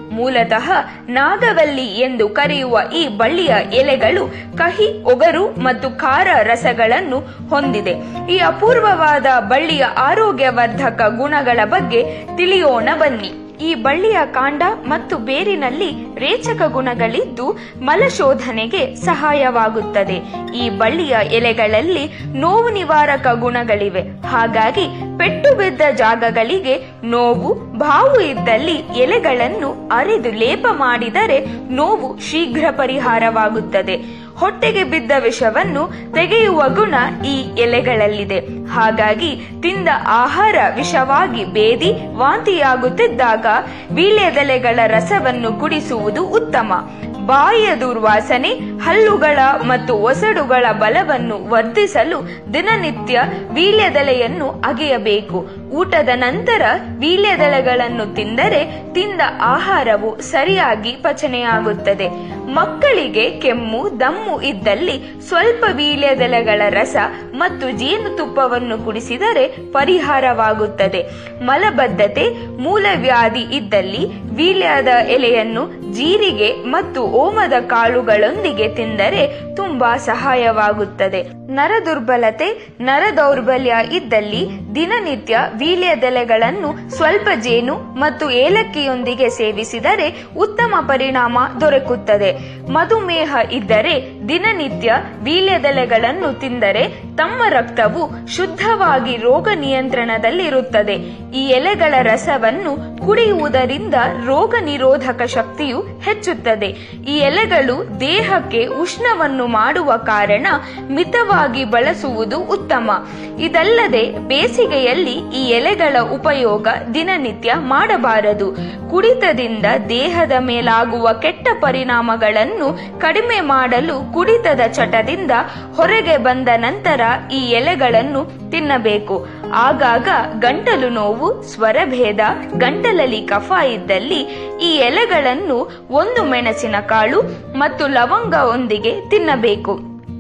ಮೂಲತಃ ನಾಗವಲ್ಲಿ ಎಂದು ಕರೆಯುವ ಈ ಬಳ್ಳಿಯ ಎಲೆಗಳು ಕಹಿ ಒಗರು ಮತ್ತು ಖಾರ ರಸಗಳನ್ನು ಹೊಂದಿದೆ ಈ ಅಪೂರ್ವವಾದ ಬಳ್ಳಿಯ ಆರೋಗ್ಯವರ್ಧಕ ಗುಣಗಳ ಬಗ್ಗೆ ತಿಳಿಯೋಣ ಬನ್ನಿ ಈ ಬಳ್ಳಿಯ ಕಾಂಡ ಮತ್ತು ಬೇರಿನಲ್ಲಿ ರೇಚಕ ಗುಣಗಳಿದ್ದು ಮಲಶೋಧನೆಗೆ ಸಹಾಯವಾಗುತ್ತದೆ ಈ ಬಳ್ಳಿಯ ಎಲೆಗಳಲ್ಲಿ ನೋವು ನಿವಾರಕ ಗುಣಗಳಿವೆ ಹಾಗಾಗಿ ಪೆಟ್ಟು ಬಿದ್ದ ಜಾಗಗಳಿಗೆ ನೋವು ಬಾವು ಇದ್ದಲ್ಲಿ ಎಲೆಗಳನ್ನು ಅರೆದು ಲೇಪ ಮಾಡಿದರೆ ನೋವು ಶೀಘ್ರ ಪರಿಹಾರವಾಗುತ್ತದೆ ಹೊಟ್ಟೆಗೆ ಬಿದ್ದ ವಿಷವನ್ನು ತೆಗೆಯುವ ಗುಣ ಈ ಎಲೆಗಳಲ್ಲಿದೆ ಹಾಗಾಗಿ ತಿಂದ ಆಹಾರ ವಿಷವಾಗಿ ಬೇದಿ ವಾಂತಿಯಾಗುತ್ತಿದ್ದಾಗ ವೀಳ್ಯದೆಲೆಗಳ ರಸವನ್ನು ಕುಡಿಸುವುದು ಉತ್ತಮ ಬಾಯಿಯ ದುರ್ವಾಸನೆ ಹಲ್ಲುಗಳ ಮತ್ತು ಒಸಡುಗಳ ಬಲವನ್ನು ವರ್ಧಿಸಲು ದಿನನಿತ್ಯ ವೀಳ್ಯದೆಲೆಯನ್ನು ಅಗೆಯಬೇಕು ಊಟದ ನಂತರ ವೀಳ್ಯದೆಲೆಗಳನ್ನು ತಿಂದರೆ ತಿಂದ ಆಹಾರವು ಸರಿಯಾಗಿ ಪಚನೆಯಾಗುತ್ತದೆ ಮಕ್ಕಳಿಗೆ ಕೆಮ್ಮು ದಮ್ಮು ಇದ್ದಲ್ಲಿ ಸ್ವಲ್ಪ ವೀಳ್ಯದೆಲೆಗಳ ರಸ ಮತ್ತು ಜೇನುತುಪ್ಪವನ್ನು ಕುಡಿಸಿದರೆ ಪರಿಹಾರವಾಗುತ್ತದೆ ಮಲಬದ್ಧತೆ ಮೂಲವ್ಯಾಧಿ ಇದ್ದಲ್ಲಿ ವೀಳ್ಯದ ಎಲೆಯನ್ನು ಜೀರಿಗೆ ಮತ್ತು ಓಮದ ಕಾಳುಗಳೊಂದಿಗೆ ತಿಂದರೆ ತುಂಬಾ ಸಹಾಯವಾಗುತ್ತದೆ ನರ ದುರ್ಬಲತೆ ನರ ದೌರ್ಬಲ್ಯ ಇದ್ದಲ್ಲಿ ದಿನನಿತ್ಯ ವೀಳ್ಯದೆಲೆಗಳನ್ನು ಸ್ವಲ್ಪ ಜೇನು ಮತ್ತು ಏಲಕ್ಕಿಯೊಂದಿಗೆ ಸೇವಿಸಿದರೆ ಉತ್ತಮ ಪರಿಣಾಮ ದೊರಕುತ್ತದೆ ಮಧುಮೇಹ ಇದ್ದರೆ ದಿನನಿತ್ಯ ವೀಳ್ಯದೆಲೆಗಳನ್ನು ತಿಂದರೆ ತಮ್ಮ ರಕ್ತವು ಶುದ್ಧವಾಗಿ ರೋಗ ನಿಯಂತ್ರಣದಲ್ಲಿರುತ್ತದೆ ಈ ಎಲೆಗಳ ರಸವನ್ನು ಕುಡಿಯುವುದರಿಂದ ರೋಗ ನಿರೋಧಕ ಶಕ್ತಿಯು ಹೆಚ್ಚುತ್ತದೆ ಈ ಎಲೆಗಳು ದೇಹಕ್ಕೆ ಉಷ್ಣವನ್ನು ಮಾಡುವ ಕಾರಣ ಮಿತವಾಗಿ ಬಳಸುವುದು ಉತ್ತಮ ಇದಲ್ಲದೆ ಬೇಸಿಗೆಯಲ್ಲಿ ಈ ಎಲೆಗಳ ಉಪಯೋಗ ದಿನನಿತ್ಯ ಮಾಡಬಾರದು ಕುಡಿತದಿಂದ ದೇಹದ ಮೇಲಾಗುವ ಕೆಟ್ಟ ಪರಿಣಾಮಗಳನ್ನು ಕಡಿಮೆ ಮಾಡಲು ಕುಡಿತದ ಚಟದಿಂದ ಹೊರಗೆ ಬಂದ ನಂತರ ಈ ಎಲೆಗಳನ್ನು ತಿನ್ನಬೇಕು ಆಗಾಗ ಗಂಟಲು ನೋವು ಸ್ವರಭೇದ ಗಂಟಲಲ್ಲಿ ಕಫ ಇದ್ದಲ್ಲಿ ಈ ಎಲೆಗಳನ್ನು ಒಂದು ಮೆಣಸಿನ ಕಾಳು ಮತ್ತು ಲವಂಗವೊಂದಿಗೆ ತಿನ್ನಬೇಕು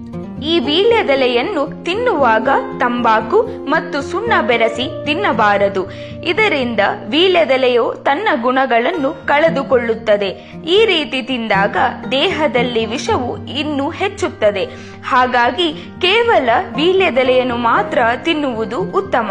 ಈ ವೀಳ್ಯದೆಲೆಯನ್ನು ತಿನ್ನುವಾಗ ತಂಬಾಕು ಮತ್ತು ಸುಣ್ಣ ಬೆರೆಸಿ ತಿನ್ನಬಾರದು ಇದರಿಂದ ವೀಳ್ಯದೆಲೆಯು ತನ್ನ ಗುಣಗಳನ್ನು ಕಳೆದುಕೊಳ್ಳುತ್ತದೆ ಈ ರೀತಿ ತಿಂದಾಗ ದೇಹದಲ್ಲಿ ವಿಷವು ಇನ್ನೂ ಹೆಚ್ಚುತ್ತದೆ ಹಾಗಾಗಿ ಕೇವಲ ವೀಳ್ಯದೆಲೆಯನ್ನು ಮಾತ್ರ ತಿನ್ನುವುದು ಉತ್ತಮ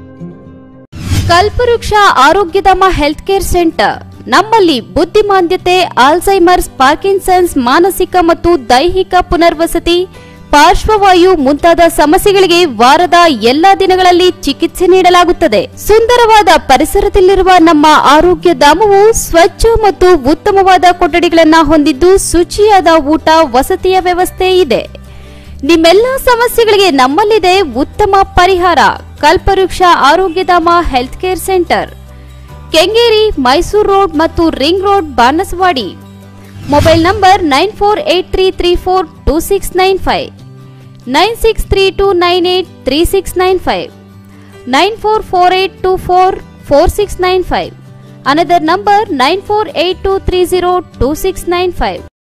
ಕಲ್ಪವೃಕ್ಷ ಆರೋಗ್ಯಧಾಮ ಹೆಲ್ತ್ ಕೇರ್ ಸೆಂಟರ್ ನಮ್ಮಲ್ಲಿ ಬುದ್ಧಿಮಾಂದ್ಯತೆ ಆಲ್ಝೈಮರ್ಸ್ ಪಾರ್ಕಿನ್ಸನ್ಸ್ ಮಾನಸಿಕ ಮತ್ತು ದೈಹಿಕ ಪುನರ್ವಸತಿ ಪಾರ್ಶ್ವವಾಯು ಮುಂತಾದ ಸಮಸ್ಯೆಗಳಿಗೆ ವಾರದ ಎಲ್ಲಾ ದಿನಗಳಲ್ಲಿ ಚಿಕಿತ್ಸೆ ನೀಡಲಾಗುತ್ತದೆ ಸುಂದರವಾದ ಪರಿಸರದಲ್ಲಿರುವ ನಮ್ಮ ಆರೋಗ್ಯ ಧಾಮವು ಸ್ವಚ್ಛ ಮತ್ತು ಉತ್ತಮವಾದ ಕೊಠಡಿಗಳನ್ನ ಹೊಂದಿದ್ದು ಶುಚಿಯಾದ ಊಟ ವಸತಿಯ ವ್ಯವಸ್ಥೆ ಇದೆ ನಿಮ್ಮೆಲ್ಲ ಸಮಸ್ಯೆಗಳಿಗೆ ನಮ್ಮಲ್ಲಿದೆ ಉತ್ತಮ ಪರಿಹಾರ Kalpavriksha Arogyadhama health care centre Kengeri Mysuru road ಮತ್ತು ring road Banaswadi mobile number nine four eight three three four two six nine five nine six three two nine eight three six nine five nine four four eight two four four six nine five another number nine four eight two three zero two six nine five